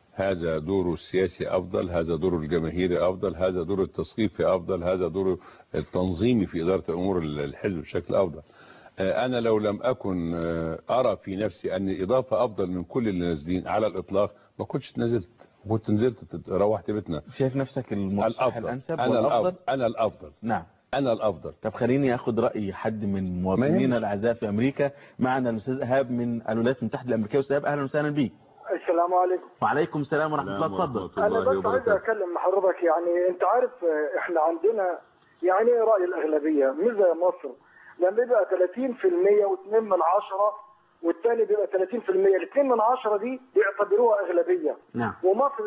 هذا دوره السياسي افضل هذا دوره الجماهيري افضل هذا دوره التثقيفي افضل هذا دوره التنظيمي في اداره امور الحزب بشكل افضل آه، انا لو لم اكن آه، ارى في نفسي ان اضافه افضل من كل اللي نازلين على الاطلاق ما كنتش نزلت كنت نزلت تت- روحت بيتنا شايف نفسك المرشح الافضل الانسب انا والافضل الافضل انا الافضل نعم انا الافضل طب خليني اخد راي حد من مواطنينا يهمك. الاعزاء في امريكا معنا الاستاذ ايهاب من الولايات المتحده الامريكيه استاذ إيهاب، اهلا وسهلا بيك السلام عليكم وعليكم السلام ورحمه الله اتفضل انا بس عايز اتكلم مع حضرتك يعني انت عارف آه، احنا عندنا يعني ايه راي الاغلبيه مش زي مصر لما يبقى 30% و2 من عشرة والتاني بيبقى 30% الاثنين من عشرة دي بيعتبروها اغلبيه نعم ومصر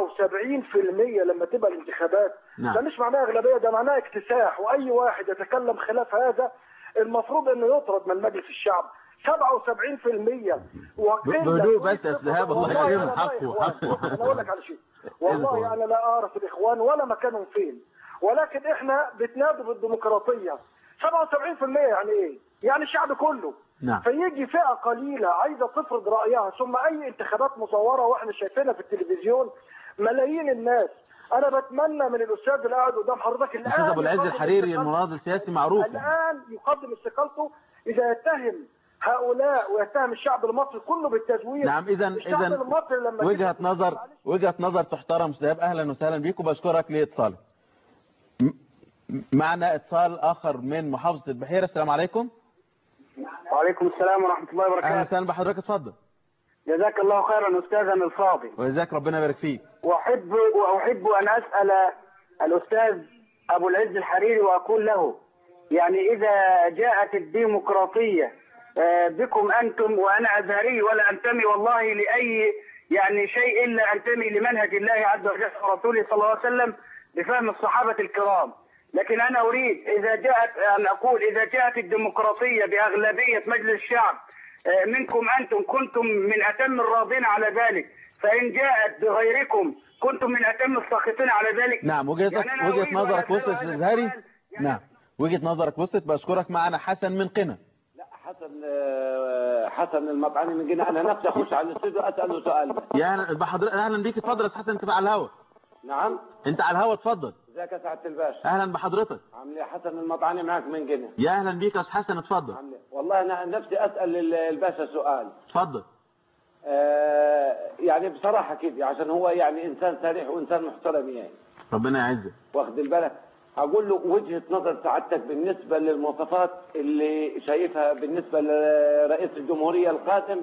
77% لما تبقى الانتخابات نعم. ده مش معناها اغلبيه ده معناها اكتساح واي واحد يتكلم خلاف هذا المفروض انه يطرد من مجلس الشعب 77% وقلة بهدوء بس يا أستاذ إيهاب، الله والله يكرمك. أنا لا حقه، إخوان. حقه. انا اقول لك على شيء والله انا لا اعرف الاخوان ولا مكانهم فين ولكن احنا بتنادوا بالديمقراطيه 77% يعني ايه؟ يعني الشعب كله نعم فيجي فئه قليله عايزه تفرض رايها ثم اي انتخابات مصوره واحنا شايفينها في التلفزيون ملايين الناس انا بتمنى من الاستاذ اللي قاعد قدام حضرتك الان الاستاذ ابو العز يقدم الحريري استقالته. المناضل السياسي معروف الان يقدم استقالته اذا يتهم هؤلاء ويتهم الشعب المصري كله بالتزوير نعم اذا الشعب اذا المصري لما وجهه جه- نظر وجهه نظر تحترم استاذ إيهاب، اهلا وسهلا بيك وبشكرك لاتصالك م- معنا اتصال اخر من محافظه البحيره السلام عليكم وعليكم السلام ورحمه الله اهلا وبركاته وسهلا بحضرتك اتفضل جزاك الله خيرا استاذنا الفاضل وجزاك ربنا يبارك فيك واحب واحب ان اسال الاستاذ ابو العز الحريري واقول له يعني اذا جاءت الديمقراطيه آه، بكم انتم وانا ازهري ولا انتمي والله لاي يعني شيء الا انتمي لمنهج الله عز وجل ورسوله صلى الله عليه وسلم بفهم الصحابه الكرام لكن انا اريد اذا جاءت ان اقول اذا جاءت الديمقراطيه باغلبيه مجلس الشعب آه، منكم انتم كنتم من اتم الراضين على ذلك فان جاءت بغيركم كنتم من اتم الساخطين على ذلك نعم وجهتك يعني أنا وجهه أريد أن نظرك أسأل وصلت هذا استاذ هاري السؤال. يعني نعم وجهه نظرك وصلت بشكرك معنا حسن من قنا حسن آه، حسن المطعمي من جنة انا نفسي اخش على الاستوديو اساله سؤال يا اهلا بحضرتك اهلا بيك اتفضل يا أستاذ حسن انت على الهوا نعم انت على الهوا اتفضل ازيك يا سعاده الباشا اهلا بحضرتك عامل ايه حسن المطعمي معك من جنة يا اهلا بيك يا استاذ حسن اتفضل عامل ايه والله انا نفسي اسال ال- الباشا سؤال اتفضل آه، يعني بصراحه كده عشان هو يعني انسان صريح وانسان محترم يعني ربنا يعزك واخد بالك اقول له وجهه نظر سعادتك بالنسبه للمواصفات اللي شايفها بالنسبه لرئيس الجمهوريه القادم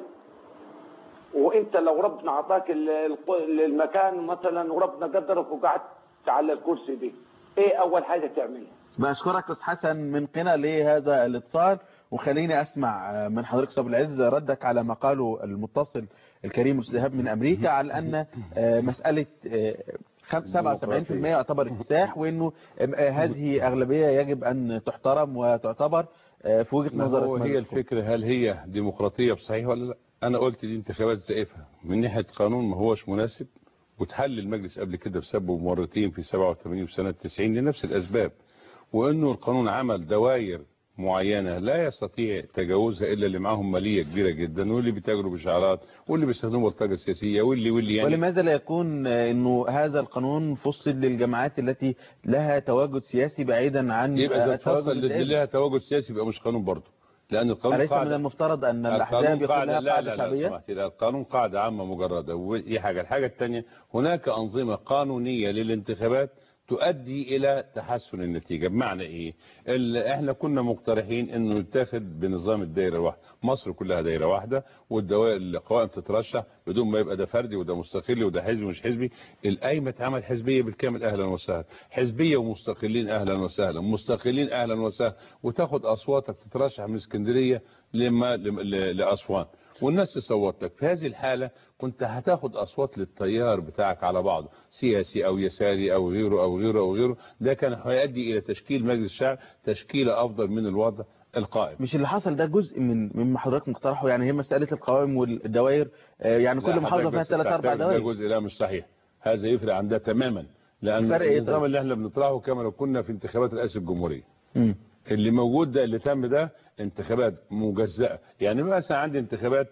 وانت لو ربنا اعطاك ال- الق- المكان مثلا وربنا قدرك وقعدت على الكرسي دي ايه اول حاجه تعملها بشكرك استاذ حسن من قنا لهذا الاتصال وخليني اسمع من حضرتك استاذ العز ردك على ما قاله المتصل الكريم الاستاذ إيهاب من امريكا على ان آه، مساله آه، خم- 77% يعتبر اكتساح وانه آه، هذه اغلبيه يجب ان تحترم وتعتبر آه، في وجهه ما نظرك هو ماذا هي تقول؟ الفكرة هل هي ديمقراطية بصحيح ولا لا انا قلت دي انتخابات زائفة من ناحية قانون ما هوش مناسب وتحل المجلس قبل كده بسببه مرتين في 87 وفي سنة 90 لنفس الاسباب وانه القانون عمل دوائر معينة لا يستطيع تجاوزها إلا اللي معاهم مالية كبيرة جدا واللي بيتاجروا بشعارات واللي بيستخدموا الطاقة السياسية واللي واللي يعني ولماذا لا يكون آه، انه هذا القانون فصل للجماعات التي لها تواجد سياسي بعيدا عن يبقى آه، إذا التواجد اتفصل اللي الدائري؟ لها تواجد سياسي يبقى مش قانون برضه لأن القانون أليس من قاعدة المفترض ان القانون الاحزاب يكون قاعدة لها لا قاعده لا لا لو شعبيه سمحت لا القانون قاعدة عامة مجردة ودي حاجة الحاجة الثانية هناك أنظمة قانونية للانتخابات تؤدي إلى تحسن النتيجة بمعنى إيه ال- إحنا كنا مقترحين إنه يتاخد بنظام الدائرة الواحدة مصر كلها دائرة واحدة والدوائر القوائم تترشح بدون ما يبقى ده فردي وده مستقلي وده حزبي ومش حزبي القايمة اتعمل حزبية بالكامل أهلا وسهلا حزبية ومستقلين أهلا وسهلا مستقلين أهلا وسهلا وتاخد أصواتك تترشح من اسكندرية لما لم- ل- لأسوان والناس تصوت لك في هذه الحالة كنت هتاخد أصوات للتيار بتاعك على بعضه سياسي أو يساري أو غيره أو غيره أو غيره ده كان هيؤدي إلى تشكيل مجلس الشعب تشكيلة أفضل من الوضع القائم مش اللي حصل ده جزء من مما حضرتك مقترحه يعني هي مساله القوائم والدوائر آه، يعني كل لا، محافظه حضرتك فيها بس ثلاث اربع بتعتبر ده دوائر جزء لا مش صحيح هذا يفرق عن ده تماما لأن الفرق إيه النظام طيب؟ اللي احنا بنطرحه كما لو كنا في انتخابات رئاسة الجمهورية مم. اللي موجود ده اللي تم ده انتخابات مجزأة يعني مثلا عندي انتخابات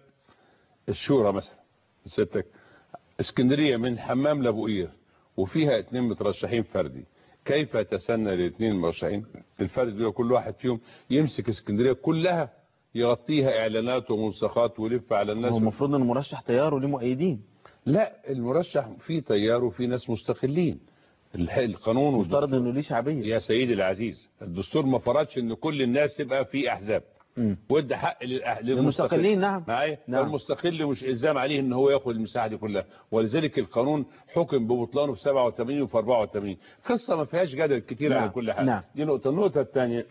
الشورى مثلا ستك اسكندرية من حمام لابو قير وفيها اتنين مترشحين فردي كيف يتسنى الاثنين المرشحين الفرد دول كل واحد فيهم يمسك اسكندرية كلها يغطيها اعلانات وملصقات ويلف على الناس هو المفروض ان المرشح تيار وليه مؤيدين لا المرشح فيه تيار وفيه ناس مستقلين الح- القانون مفترض انه ليه شعبيه يا سيدي العزيز الدستور ما فرضش ان كل الناس تبقى في احزاب مم. وادى حق للأح- للمستقلين، نعم. معايا نعم. والمستقل مش الزام عليه ان هو ياخد المساحه دي كلها ولذلك القانون حكم ببطلانه في 87 وفي 84 قصه ما فيهاش جدل كتير نعم. على كل حاجه نعم. دي نقطه النقطه الثانيه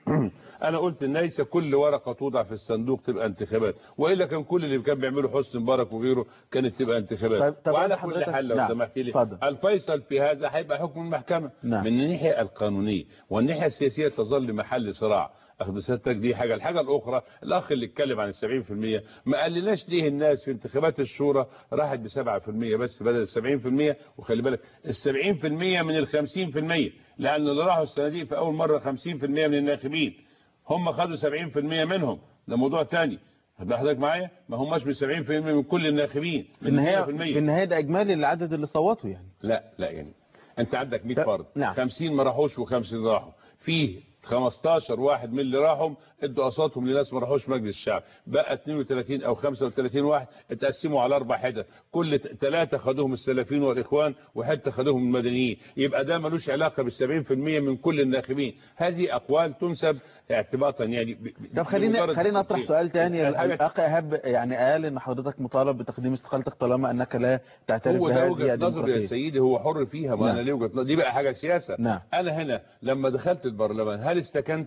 انا قلت ان ليس كل ورقه توضع في الصندوق تبقى انتخابات والا كان كل اللي كان بيعمله حسني مبارك وغيره كانت تبقى انتخابات طيب- طب وعلى أنا كل حضرتك- حال لو نعم. سمحت لي اتفضل. الفيصل في هذا هيبقى حكم المحكمه نعم. من الناحيه القانونيه والناحيه السياسيه تظل محل صراع اخذ سيادتك دي حاجه الحاجه الاخرى الاخ اللي اتكلم عن ال 70% ما قالناش ليه الناس في انتخابات الشورى راحت ب 7% بس بدل ال 70% وخلي بالك ال 70% من ال 50% لان اللي راحوا الصناديق في اول مره 50% من الناخبين هم خدوا 70% منهم ده موضوع تاني هتبقى حضرتك معايا ما هماش ب 70% من كل الناخبين في النهايه 100%. في النهايه ده اجمالي العدد اللي صوتوا يعني لا لا يعني انت عندك 100 ط- فرد نعم. 50 ما راحوش و50 راحوا فيه 15 واحد من اللي راحوا ادوا اصواتهم لناس ما راحوش مجلس الشعب بقى 32 او 35 واحد اتقسموا على اربع حتت كل ثلاثه خدوهم السلفيين والاخوان وحته خدوهم المدنيين يبقى ده ملوش علاقه بال 70% من كل الناخبين هذه اقوال تنسب اعتباطا يعني ب- ب- طب خلينا بمجرد خلينا اطرح التفكير. سؤال تاني الحاجة- الاخ ايهاب يعني قال ان حضرتك مطالب بتقديم استقالتك طالما انك لا تعترف هو ده بهذه وجهه نظر يا الديمقراطيه سيدي هو حر فيها ما نعم. انا ليه وجهه نظر دي بقى حاجه سياسه نعم. انا هنا لما دخلت البرلمان هل استكنت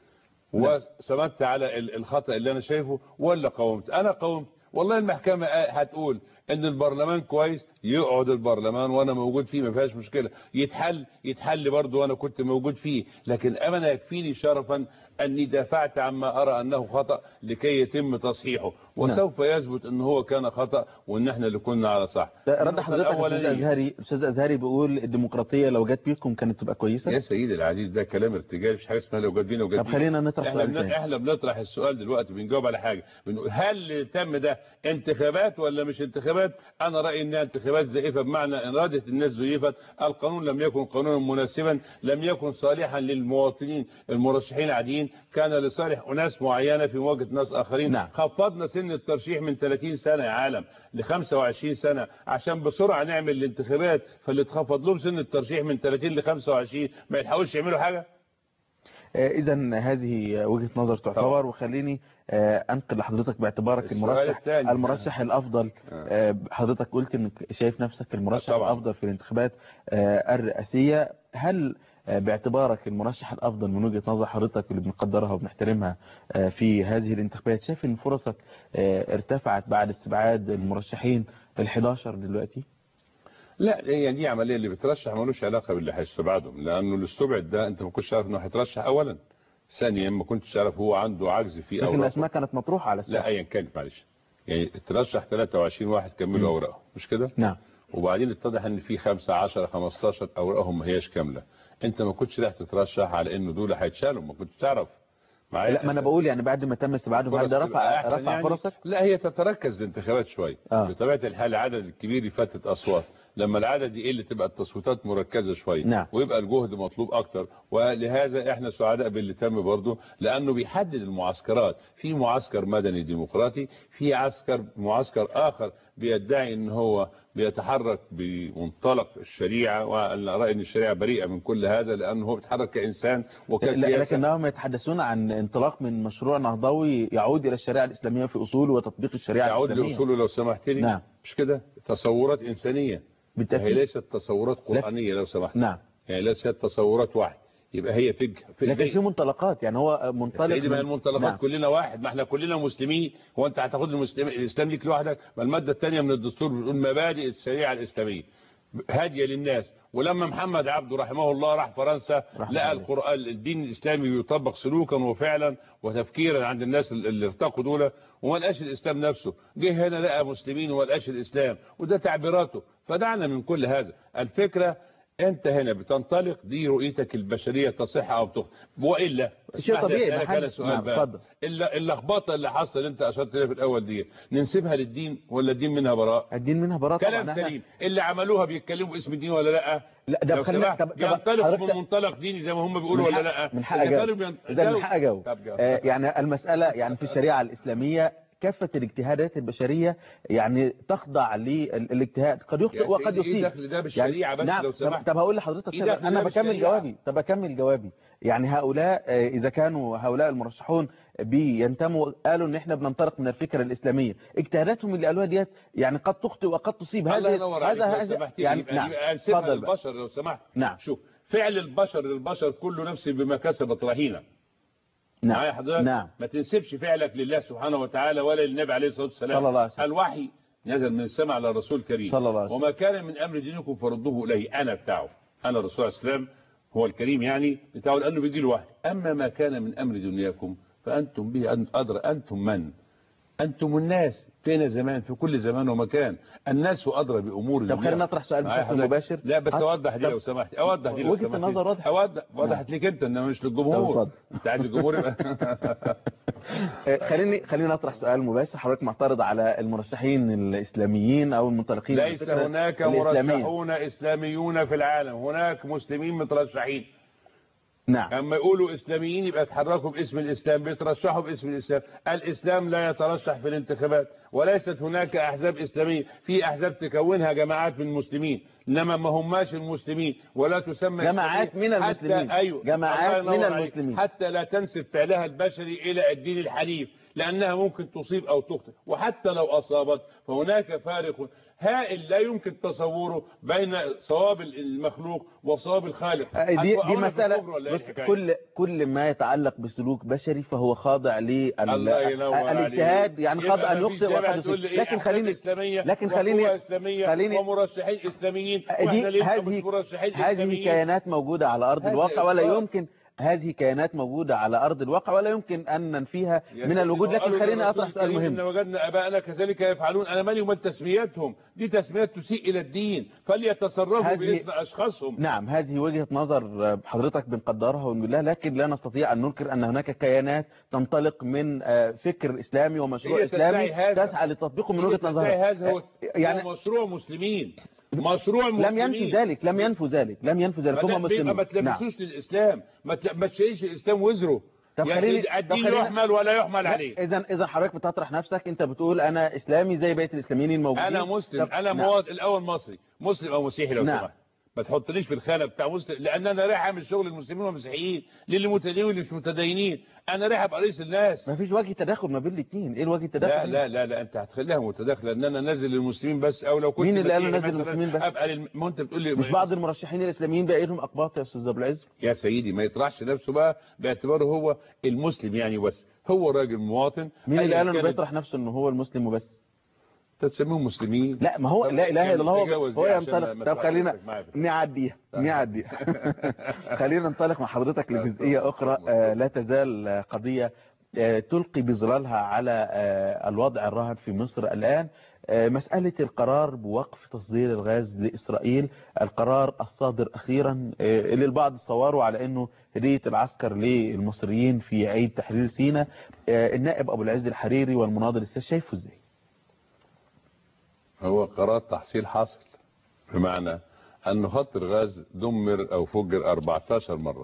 وسمدت على ال- الخطا اللي انا شايفه ولا قاومت انا قاومت والله المحكمه هتقول ان البرلمان كويس يقعد البرلمان وانا موجود فيه ما فيهاش مشكله يتحل يتحل برضه وانا كنت موجود فيه لكن انا يكفيني شرفا اني دافعت عما ارى انه خطا لكي يتم تصحيحه وسوف يثبت ان هو كان خطا وان احنا اللي كنا على صح رد النقطة حضرتك استاذ الأولانية. ازهري الاستاذ ازهري بيقول الديمقراطيه لو جت بيكم كانت تبقى كويسه يا سيدي العزيز ده كلام ارتجال مش حاجه اسمها لو جت بينا وجت طب بينا. خلينا نطرح احنا سؤال بن- تاني. احنا بنطرح السؤال دلوقتي بنجاوب على حاجه بنقول هل اللي تم ده انتخابات ولا مش انتخابات انا رايي انها انتخابات زائفه بمعنى ان اراده الناس زيفت القانون لم يكن قانونا مناسبا لم يكن صالحا للمواطنين المرشحين العاديين كان لصالح اناس معينه في مواجهه ناس اخرين نعم. خفضنا سن الترشيح من 30 سنه يا عالم ل 25 سنه عشان بسرعه نعمل الانتخابات فاللي اتخفض لهم سن الترشيح من 30 ل 25 ما يلحقوش يعملوا حاجه اذا هذه وجهه نظر تعتبر وخليني آه، انقل لحضرتك باعتبارك السؤال المرشح الثاني. المرشح الافضل آه، حضرتك قلت انك شايف نفسك المرشح طبعا. الافضل في الانتخابات آه، الرئاسيه هل آه، باعتبارك المرشح الافضل من وجهه نظر حضرتك اللي بنقدرها وبنحترمها آه، في هذه الانتخابات شايف ان فرصك آه، ارتفعت بعد استبعاد المرشحين ال 11 دلوقتي لا هي دي عمليه اللي بترشح ملوش علاقه باللي هيستبعدهم لانه اللي استبعد ده انت ما كنتش عارف انه هيترشح اولا ثانيا ما كنتش عارف هو عنده عجز في لكن اوراقه الاسماء كانت مطروحه على لا الساحه ايا كانت معلش يعني ترشح 23 واحد كملوا اوراقهم مش كده نعم وبعدين اتضح ان في 5 10 15 اوراقهم ما هياش كامله انت ما كنتش رايح تترشح على انه دول هيتشالوا ما كنتش تعرف معايا لا ما انا بقول يعني بعد ما تم استبعادهم هل ده فرص تبقى رفع أحسن رفع يعني؟ فرصك لا هي تتركز الانتخابات شويه آه. بطبيعه الحال العدد الكبير يفتت اصوات لما العدد يقل تبقى التصويتات مركزه شويه نعم. ويبقى الجهد مطلوب اكتر ولهذا احنا سعداء باللي تم برضه لانه بيحدد المعسكرات في معسكر مدني ديمقراطي في عسكر معسكر اخر بيدعي ان هو بيتحرك بمنطلق الشريعه وانا رايي ان الشريعه بريئه من كل هذا لانه هو بيتحرك كانسان لا- وكسياسه لكنهم يتحدثون عن انطلاق من مشروع نهضوي يعود الى الشريعه الاسلاميه في اصوله وتطبيق الشريعه يعود الاسلاميه لاصوله لو سمحت لي نعم. مش كده تصورات انسانيه بالتأكيد. هي ليست تصورات قرانيه لو سمحت نعم يعني ليست تصورات واحد يبقى هي فج في لكن زي- في منطلقات يعني هو منطلق سيدي ما من- المنطلقات نعم. كلنا واحد ما احنا كلنا مسلمين هو انت هتاخد المسلم الاسلام ليك لوحدك ما الماده الثانيه من الدستور بتقول مبادئ الشريعه الاسلاميه هاديه للناس ولما محمد عبده رحمه الله راح فرنسا رحمه لقى الله. القران الدين الاسلامي بيطبق سلوكا وفعلا وتفكيرا عند الناس اللي ارتقوا دول وما لقاش الاسلام نفسه جه هنا لقى مسلمين وما لقاش الاسلام وده تعبيراته فدعنا من كل هذا الفكره انت هنا بتنطلق دي رؤيتك البشريه تصح او تخطئ والا شيء اسمح لي طبيعي، أسألك ما أنا حدش- سؤال نعم، بقى اتفضل. إلا اللخبطه اللي حصل انت اشرت لها في الاول دي ننسبها للدين ولا الدين منها براء الدين منها براءه كلام طبعا احنا سليم اللي عملوها بيتكلموا باسم الدين ولا لا لا ده لو خلينا سمحت، طب طب ينطلقوا حضرتك- من منطلق ديني زي ما هم بيقولوا من ولا حق- لا من حق إذا اجاوب كانوا بين- اذا من جاوب. حق اجاوب طب جاوب. آه، يعني المساله يعني في الشريعه الاسلاميه كافه الاجتهادات البشريه يعني تخضع للاجتهاد قد يا يخطئ وقد سيدي، إيه يصيب دخل ده بالشريعة بس نعم لو طب- سمحت؟ طب هقول لحضرتك إيه طب دخل انا ده بكمل بالشريعة؟ جوابي طب اكمل جوابي يعني هؤلاء آه، اذا كانوا هؤلاء المرشحون بينتموا قالوا ان احنا بننطلق من الفكره الاسلاميه اجتهاداتهم اللي قالوها ديت يعني قد تخطئ وقد تصيب الله هذا ينور عليك لو سمحت يعني يبقى, نعم يبقى انسبها اتفضل بقى. للبشر لو سمحت نعم. شوف فعل البشر للبشر كل نفس بما كسبت رهينه نعم. معايا حضرتك نعم. ما تنسبش فعلك لله سبحانه وتعالى ولا للنبي عليه الصلاه والسلام صلى الله عليه وسلم. الوحي نزل من السماء على الرسول الكريم صلى الله عليه وسلم. وما كان من امر دينكم فردوه اليه انا بتاعه انا الرسول عليه السلام هو الكريم يعني بتاعه لانه بيجي له وحي اما ما كان من امر دنياكم فانتم به أن- ادرى انتم من انتم الناس فينا زمان في كل زمان ومكان الناس ادرى بامور طب دنياهم. خلينا نطرح سؤال معايا بشكل حضرتك؟ مباشر لا بس هات- اوضح دي طب- لو سمحت اوضح دي لو وجهة سمحت النظر واضحة. اوضح وضحت ليك انت انما مش طب للجمهور اتفضل. انت عايز الجمهور يبقى آه، خليني خلينا نطرح سؤال مباشر حضرتك معترض على المرشحين الاسلاميين او المنطلقين من ليس الفكرة هناك الإسلامية. مرشحون اسلاميون في العالم هناك مسلمين مترشحين نعم اما يقولوا اسلاميين يبقى يتحركوا باسم الاسلام بيترشحوا باسم الاسلام الاسلام لا يترشح في الانتخابات وليست هناك احزاب اسلاميه في احزاب تكونها جماعات من المسلمين انما ما هماش المسلمين ولا تسمى جماعات إسلامية. من حتى المسلمين. ايوه جماعات الله ينور من عليك. المسلمين. حتى لا تنسب فعلها البشري الى الدين الحنيف لانها ممكن تصيب او تخطئ وحتى لو اصابت فهناك فارق هائل لا يمكن تصوره بين صواب المخلوق وصواب الخالق آه، دي دي هتوقعونا في مسألة الكفر ولا إيه بص الحكاية؟ كل كل ما يتعلق بسلوك بشري فهو خاضع الله ينور عليك. للاجتهاد يعني يبقى خاضع ان مفيش يخطئ جامعة وقد تقول لي يصيب إيه لكن أحزاب خليني إسلامية لكن وقوى خليني إسلامية خليني ومرشحين إسلاميين وإحنا دي ليه مش هذه مرشحين هذه إسلاميين كيانات موجودة على أرض هذا الواقع ولا إسراف. يمكن هذه كيانات موجودة على أرض الواقع ولا يمكن أن ننفيها يا من سيدي الوجود لكن وقالوا خليني للرسول أطرح سؤال الكريم مهم إن وجدنا أباءنا كذلك يفعلون أنا مالي ومال تسميتهم دي تسميات تسيء إلى الدين فليتصرفوا هذه- باسم أشخاصهم نعم هذه وجهة نظر حضرتك بنقدرها ونقول لها لكن لا نستطيع أن ننكر أن هناك كيانات تنطلق من آه، فكر إسلامي ومشروع هي إسلامي تدعي هذا. تسعى لتطبيقه من هي وجهة تدعي نظرها هذا هو يعني هو مشروع مسلمين مشروع مسلمين لم ينفي ذلك لم ينفوا ذلك لم ينفوا ذلك هم ما مسلمين ما تلبسوش للإسلام ما ت- ما تشيلش الإسلام وزره طب يا خليني- سيدي طب الدين خلينا- يحمل ولا يحمل عليه اذا اذا حضرتك بتطرح نفسك انت بتقول انا اسلامي زي بقيه الاسلاميين الموجودين انا مسلم طب- انا نعم. مواطن الاول مصري مسلم او مسيحي لو نعم. سمحت ما تحطنيش في الخانه بتاع مسلم لان انا رايح اعمل شغل المسلمين والمسيحيين للي متدينين واللي مش متدينين انا رايح ابقى رئيس الناس ما فيش وجه تداخل ما بين الاثنين ايه الوجه التداخل لا لا لا لا انت هتخليها متداخله ان انا نازل للمسلمين بس او لو كنت مين اللي قال مسيحي نازل مثلاً للمسلمين بس؟ ابقى للم... ما انت بتقول لي مش بعض المرشحين الاسلاميين باقيهم اقباط يا استاذ ابو العز يا سيدي ما يطرحش نفسه بقى باعتباره هو المسلم يعني بس هو راجل مواطن مين اللي أياً قال انه كانت- بيطرح نفسه انه هو المسلم وبس تسميهم مسلمين لا ما هو طب لا اله الا الله هو, تجاوز هو دي عشان ينطلق ما طب تطلعش خلينا نفسك معايا في نعديها نعديها خلينا ننطلق مع حضرتك لجزئيه اخرى آه، لا تزال آه، قضيه آه، تلقي بظلالها على آه، الوضع الراهن في مصر الآن آه، مسألة القرار بوقف تصدير الغاز لإسرائيل القرار الصادر أخيرا آه، اللي البعض صوروا على أنه هدية العسكر للمصريين في عيد تحرير سيناء آه، النائب أبو العز الحريري والمناضل السياسي شايفه ازاي هو قرار تحصيل حاصل بمعنى أن خط الغاز دمر أو فجر 14 مرة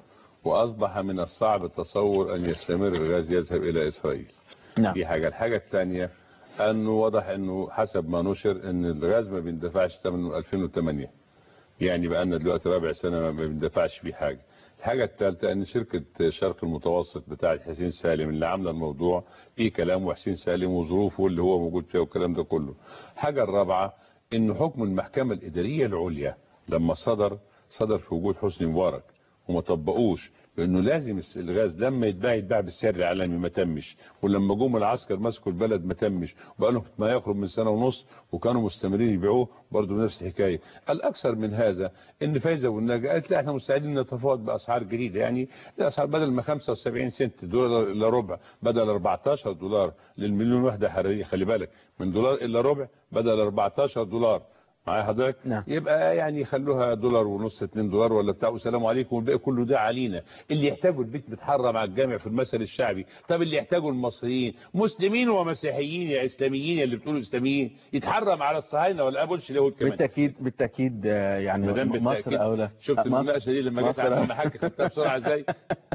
وأصبح من الصعب التصور أن يستمر الغاز يذهب إلى إسرائيل نعم. دي حاجة الحاجة الثانية أنه واضح أنه حسب ما نشر أن الغاز ما بيندفعش ثمنه 2008 يعني بقى لنا دلوقتي رابع سنة ما بيندفعش فيه حاجة الحاجة الثالثة أن شركة شرق المتوسط بتاعة حسين سالم اللي عاملة الموضوع في كلام وحسين سالم وظروفه اللي هو موجود فيها والكلام ده كله الحاجة الرابعة أن حكم المحكمة الإدارية العليا لما صدر صدر في وجود حسني مبارك وما طبقوش بانه لازم الغاز لما يتباع يتباع بالسعر العالمي ما تمش ولما جم العسكر مسكوا البلد ما تمش وبقى لهم ما يقرب من سنه ونص وكانوا مستمرين يبيعوه برضه بنفس الحكايه الاكثر من هذا ان فايزه والنجا قالت لا احنا مستعدين نتفاوض باسعار جديده يعني الاسعار بدل ما 75 سنت دولار الا ربع بدل 14 دولار للمليون وحده حراريه خلي بالك من دولار الا ربع بدل 14 دولار معايا حضرتك نعم. يبقى يعني يخلوها دولار ونص 2 دولار ولا بتاع والسلام عليكم والباقي كله ده علينا اللي يحتاجه البيت بتحرم على الجامع في المثل الشعبي طب اللي يحتاجه المصريين مسلمين ومسيحيين يا اسلاميين يا اللي بتقولوا اسلاميين يتحرم على الصهاينه ولا ابولش اليهود كمان بالتأكيد بالتأكيد آه، يعني مدام بالتأكيد. مصر أولى شفت آه، مصر- المناقشه دي لما جت مصر على أولى. المحاكي خدتها بسرعه ازاي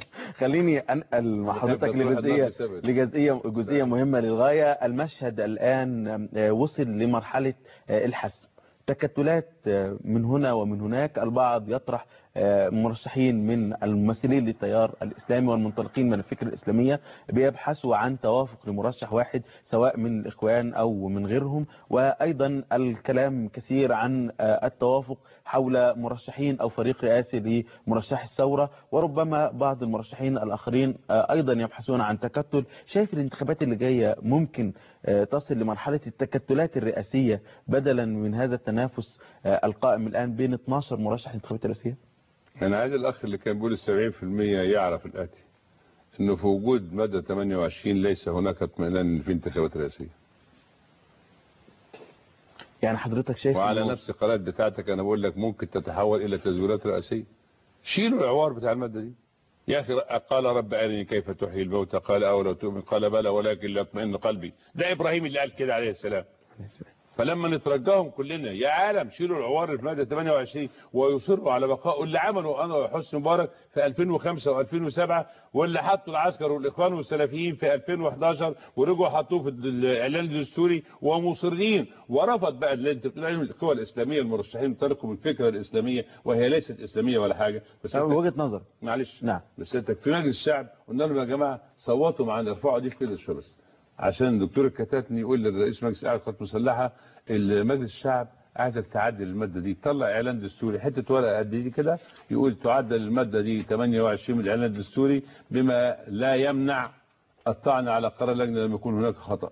خليني انقل مع حضرتك هتفضل تروح لجزئيه النار بسبب. لجزئيه جزئيه مهمه للغايه المشهد الان آه، وصل لمرحله آه، الحسم تكتلات آه، من هنا ومن هناك البعض يطرح آه، مرشحين من الممثلين للتيار الإسلامي والمنطلقين من الفكر الإسلامية بيبحثوا عن توافق لمرشح واحد سواء من الإخوان أو من غيرهم وأيضا الكلام كثير عن آه، التوافق حول مرشحين أو فريق رئاسي لمرشح الثورة وربما بعض المرشحين الآخرين آه، أيضا يبحثون عن تكتل شايف الانتخابات اللي جاية ممكن آه، تصل لمرحلة التكتلات الرئاسية بدلا من هذا التنافس آه، القائم الآن بين 12 مرشح للانتخابات الرئاسية انا عايز الاخ اللي كان بيقول 70% يعرف الاتي انه في وجود مدى 28 ليس هناك اطمئنان ان في انتخابات رئاسيه يعني حضرتك شايف وعلى إنه- نفس القناه بتاعتك انا بقول لك ممكن تتحول الى تزويرات رئاسيه شيلوا العوار بتاع الماده دي يا اخي قال رب ارني كيف تحيي الموتى قال اولو تؤمن قال بلى ولكن لا يطمئن قلبي ده ابراهيم اللي قال كده عليه السلام فلما نترجاهم كلنا يا عالم شيلوا العوار في ماده 28 ويصروا على بقاء اللي عملوا انا وحسني مبارك في 2005 و2007 واللي حطوا العسكر والاخوان والسلفيين في 2011 ورجعوا حطوه في الاعلان الدستوري ومصرين ورفض بقى اللي انت بتقول عليهم القوى الاسلاميه المرشحين تركوا بالفكره الاسلاميه وهي ليست اسلاميه ولا حاجه بس أو انت- وجهة نظر معلش نعم بس انت في مجلس الشعب قلنا لهم يا جماعه صوتوا معانا ارفعوا دي في كده شويه بس عشان الدكتور الكتاتني يقول للرئيس مجلس اعلى القوات المسلحه مجلس الشعب عايزك تعدل الماده دي طلع اعلان دستوري حته ورقه قد دي كده يقول تعدل الماده دي 28 من الاعلان الدستوري بما لا يمنع الطعن على قرار اللجنه لما يكون هناك خطا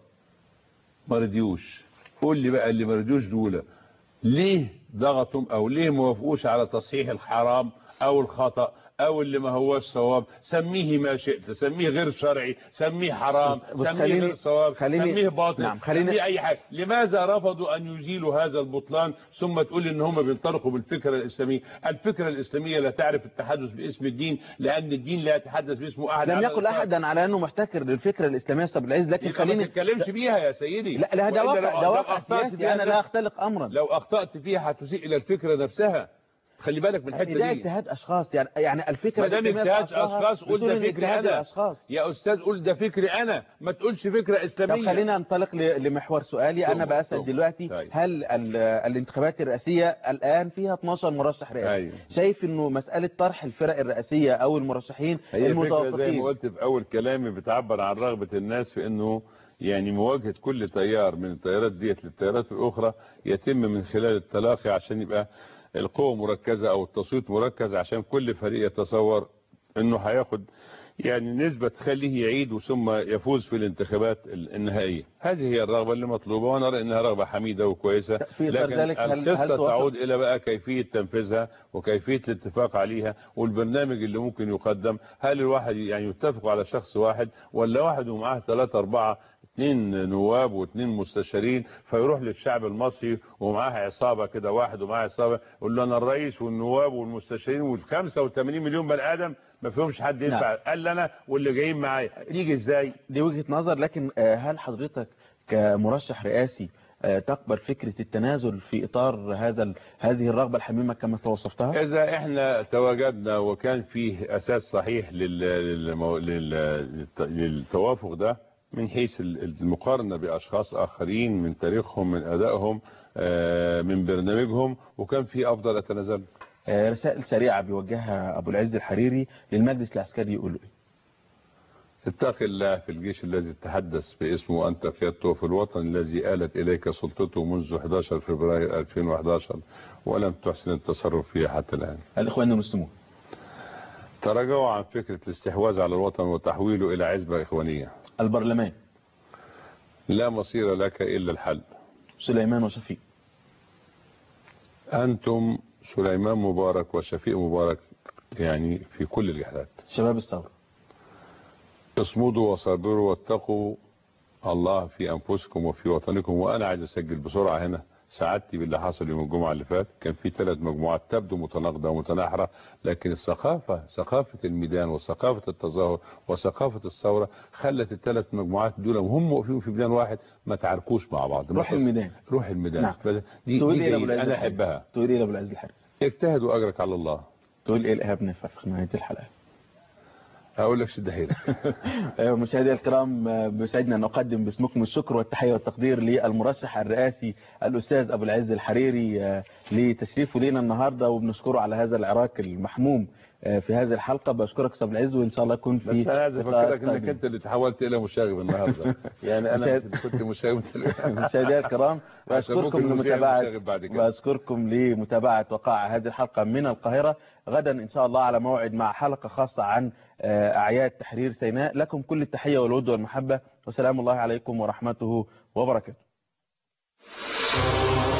ما رضيوش قول لي بقى اللي ما رضيوش دول ليه ضغطوا او ليه ما وافقوش على تصحيح الحرام او الخطا او اللي ما هوش صواب سميه ما شئت سميه غير شرعي سميه حرام بس- بس سميه خليني- غير صواب خليني- سميه باطل نعم، خليني- سميه اي حاجه لماذا رفضوا ان يزيلوا هذا البطلان ثم تقول ان هم بينطلقوا بالفكره الاسلاميه الفكره الاسلاميه لا تعرف التحدث باسم الدين لان الدين لا يتحدث باسمه احد لم على يقل الإطلاق. احدا على انه محتكر للفكره الاسلاميه استاذ العز لكن يبقى ما خليني تتكلمش بيها يا سيدي لا لا ده وإلا واقع لو- ده لو واقع أخطأت سياسي فيها انا لا اختلق امرا لو اخطأت فيها هتسيء الى الفكرة نفسها خلي بالك من الحتة ده دي اجتهاد اشخاص يعني يعني الفكره ما دام الإسلامية اجتهاد في أصلها اشخاص قول بتقول ده إن فكري اجتهاد انا الاشخاص يا استاذ قول ده فكري انا ما تقولش فكرة طب اسلامية خلينا ننطلق ل- لمحور سؤالي انا ثم- بسال ثم. دلوقتي طيب. هل ال- الانتخابات الرئاسيه الان فيها 12 مرشح رئاسي أيوة. شايف انه مساله طرح الفرق الرئاسيه او المرشحين هي فكرة زي المتوافقين ما قلت في اول كلامي بتعبر عن رغبة الناس في انه يعني مواجهة كل تيار من التيارات ديت للتيارات الاخرى يتم من خلال التلاقي عشان يبقى القوة مركزة او التصويت مركز عشان كل فريق يتصور انه هياخد يعني نسبة تخليه يعيد ثم يفوز في الانتخابات النهائية هذه هي الرغبة اللي مطلوبة وأنا أرى أنها رغبة حميدة وكويسة في إطار لكن ذلك هل- هل القصة توافق؟ تعود إلى بقى كيفية تنفيذها وكيفية الاتفاق عليها والبرنامج اللي ممكن يقدم هل الواحد يعني يتفق على شخص واحد ولا واحد ومعاه ثلاثة أربعة اثنين نواب واثنين مستشارين فيروح للشعب المصري ومعاه عصابة كده واحد ومعاه عصابة يقول له أنا الرئيس والنواب والمستشارين وال 85 مليون بني آدم ما فيهمش حد يدفع نعم. قال لي أنا واللي جايين معايا يجي إزاي دي وجهة نظر لكن آه، هل حضرتك كمرشح رئاسي آه، تقبل فكرة التنازل في إطار هذا ال- هذه الرغبة الحميمة كما توصفتها؟ إذا إحنا تواجدنا وكان فيه أساس صحيح لل... للمو... لل... للت- للتوافق ده من حيث ال- المقارنة بأشخاص آخرين من تاريخهم من أدائهم آه، من برنامجهم وكان في أفضل أتنازل آه، رسائل سريعة بيوجهها أبو العز الحريري للمجلس العسكري يقولوا إيه؟ اتق الله في الجيش الذي تحدث باسمه أنت قيادته في الوطن الذي آلت إليك سلطته منذ 11 فبراير 2011 ولم تحسن التصرف فيه حتى الآن الإخوان المسلمون تراجعوا عن فكرة الاستحواذ على الوطن وتحويله إلى عزبة إخوانية البرلمان لا مصير لك إلا الحل سليمان وشفيق أنتم سليمان مبارك وشفيق مبارك يعني في كل الجهات شباب الثورة اصمدوا وصابروا واتقوا الله في أنفسكم وفي وطنكم وأنا عايز أسجل بسرعة هنا سعادتي باللي حصل يوم الجمعة اللي فات كان في ثلاث مجموعات تبدو متناقضة ومتناحرة لكن الثقافة ثقافة الميدان وثقافة التظاهر وثقافة الثورة خلت الثلاث مجموعات دول وهم واقفين في ميدان واحد ما تعاركوش مع بعض روح الميدان روح الميدان نعم. بس دي, تقول دي إيه لأبو جيدة. العز أنا الحريري؟ أحبها تقول إيه لأبو العز الحريري؟ اجتهدوا أجرك على الله تقول إيه الإيهاب نفع في نهاية الحلقة؟ هقول لك شد حيلك مشاهدي الكرام آه، بيسعدنا أن نقدم باسمكم الشكر والتحية والتقدير للمرشح الرئاسي الأستاذ أبو العز الحريري آه، لتشريفه لنا النهاردة وبنشكره على هذا العراك المحموم آه، في هذه الحلقة بشكرك أستاذ أبو العز وإن شاء الله يكون في بس انا عايز لقاءات افكرك انك قادمة. انت اللي تحولت الى مشاغب النهارده يعني انا مشاهد- مش- كنت مشاغب مشاهدينا الكرام عشان ممكن بشكركم المذيع لمتابعة المشاغب بعد كده. بشكركم لمتابعة وقائع هذه الحلقة من القاهرة غدا إن شاء الله على موعد مع حلقة خاصة عن آه، أعياد تحرير سيناء لكم كل التحية والود والمحبة وسلام الله عليكم ورحمته وبركاته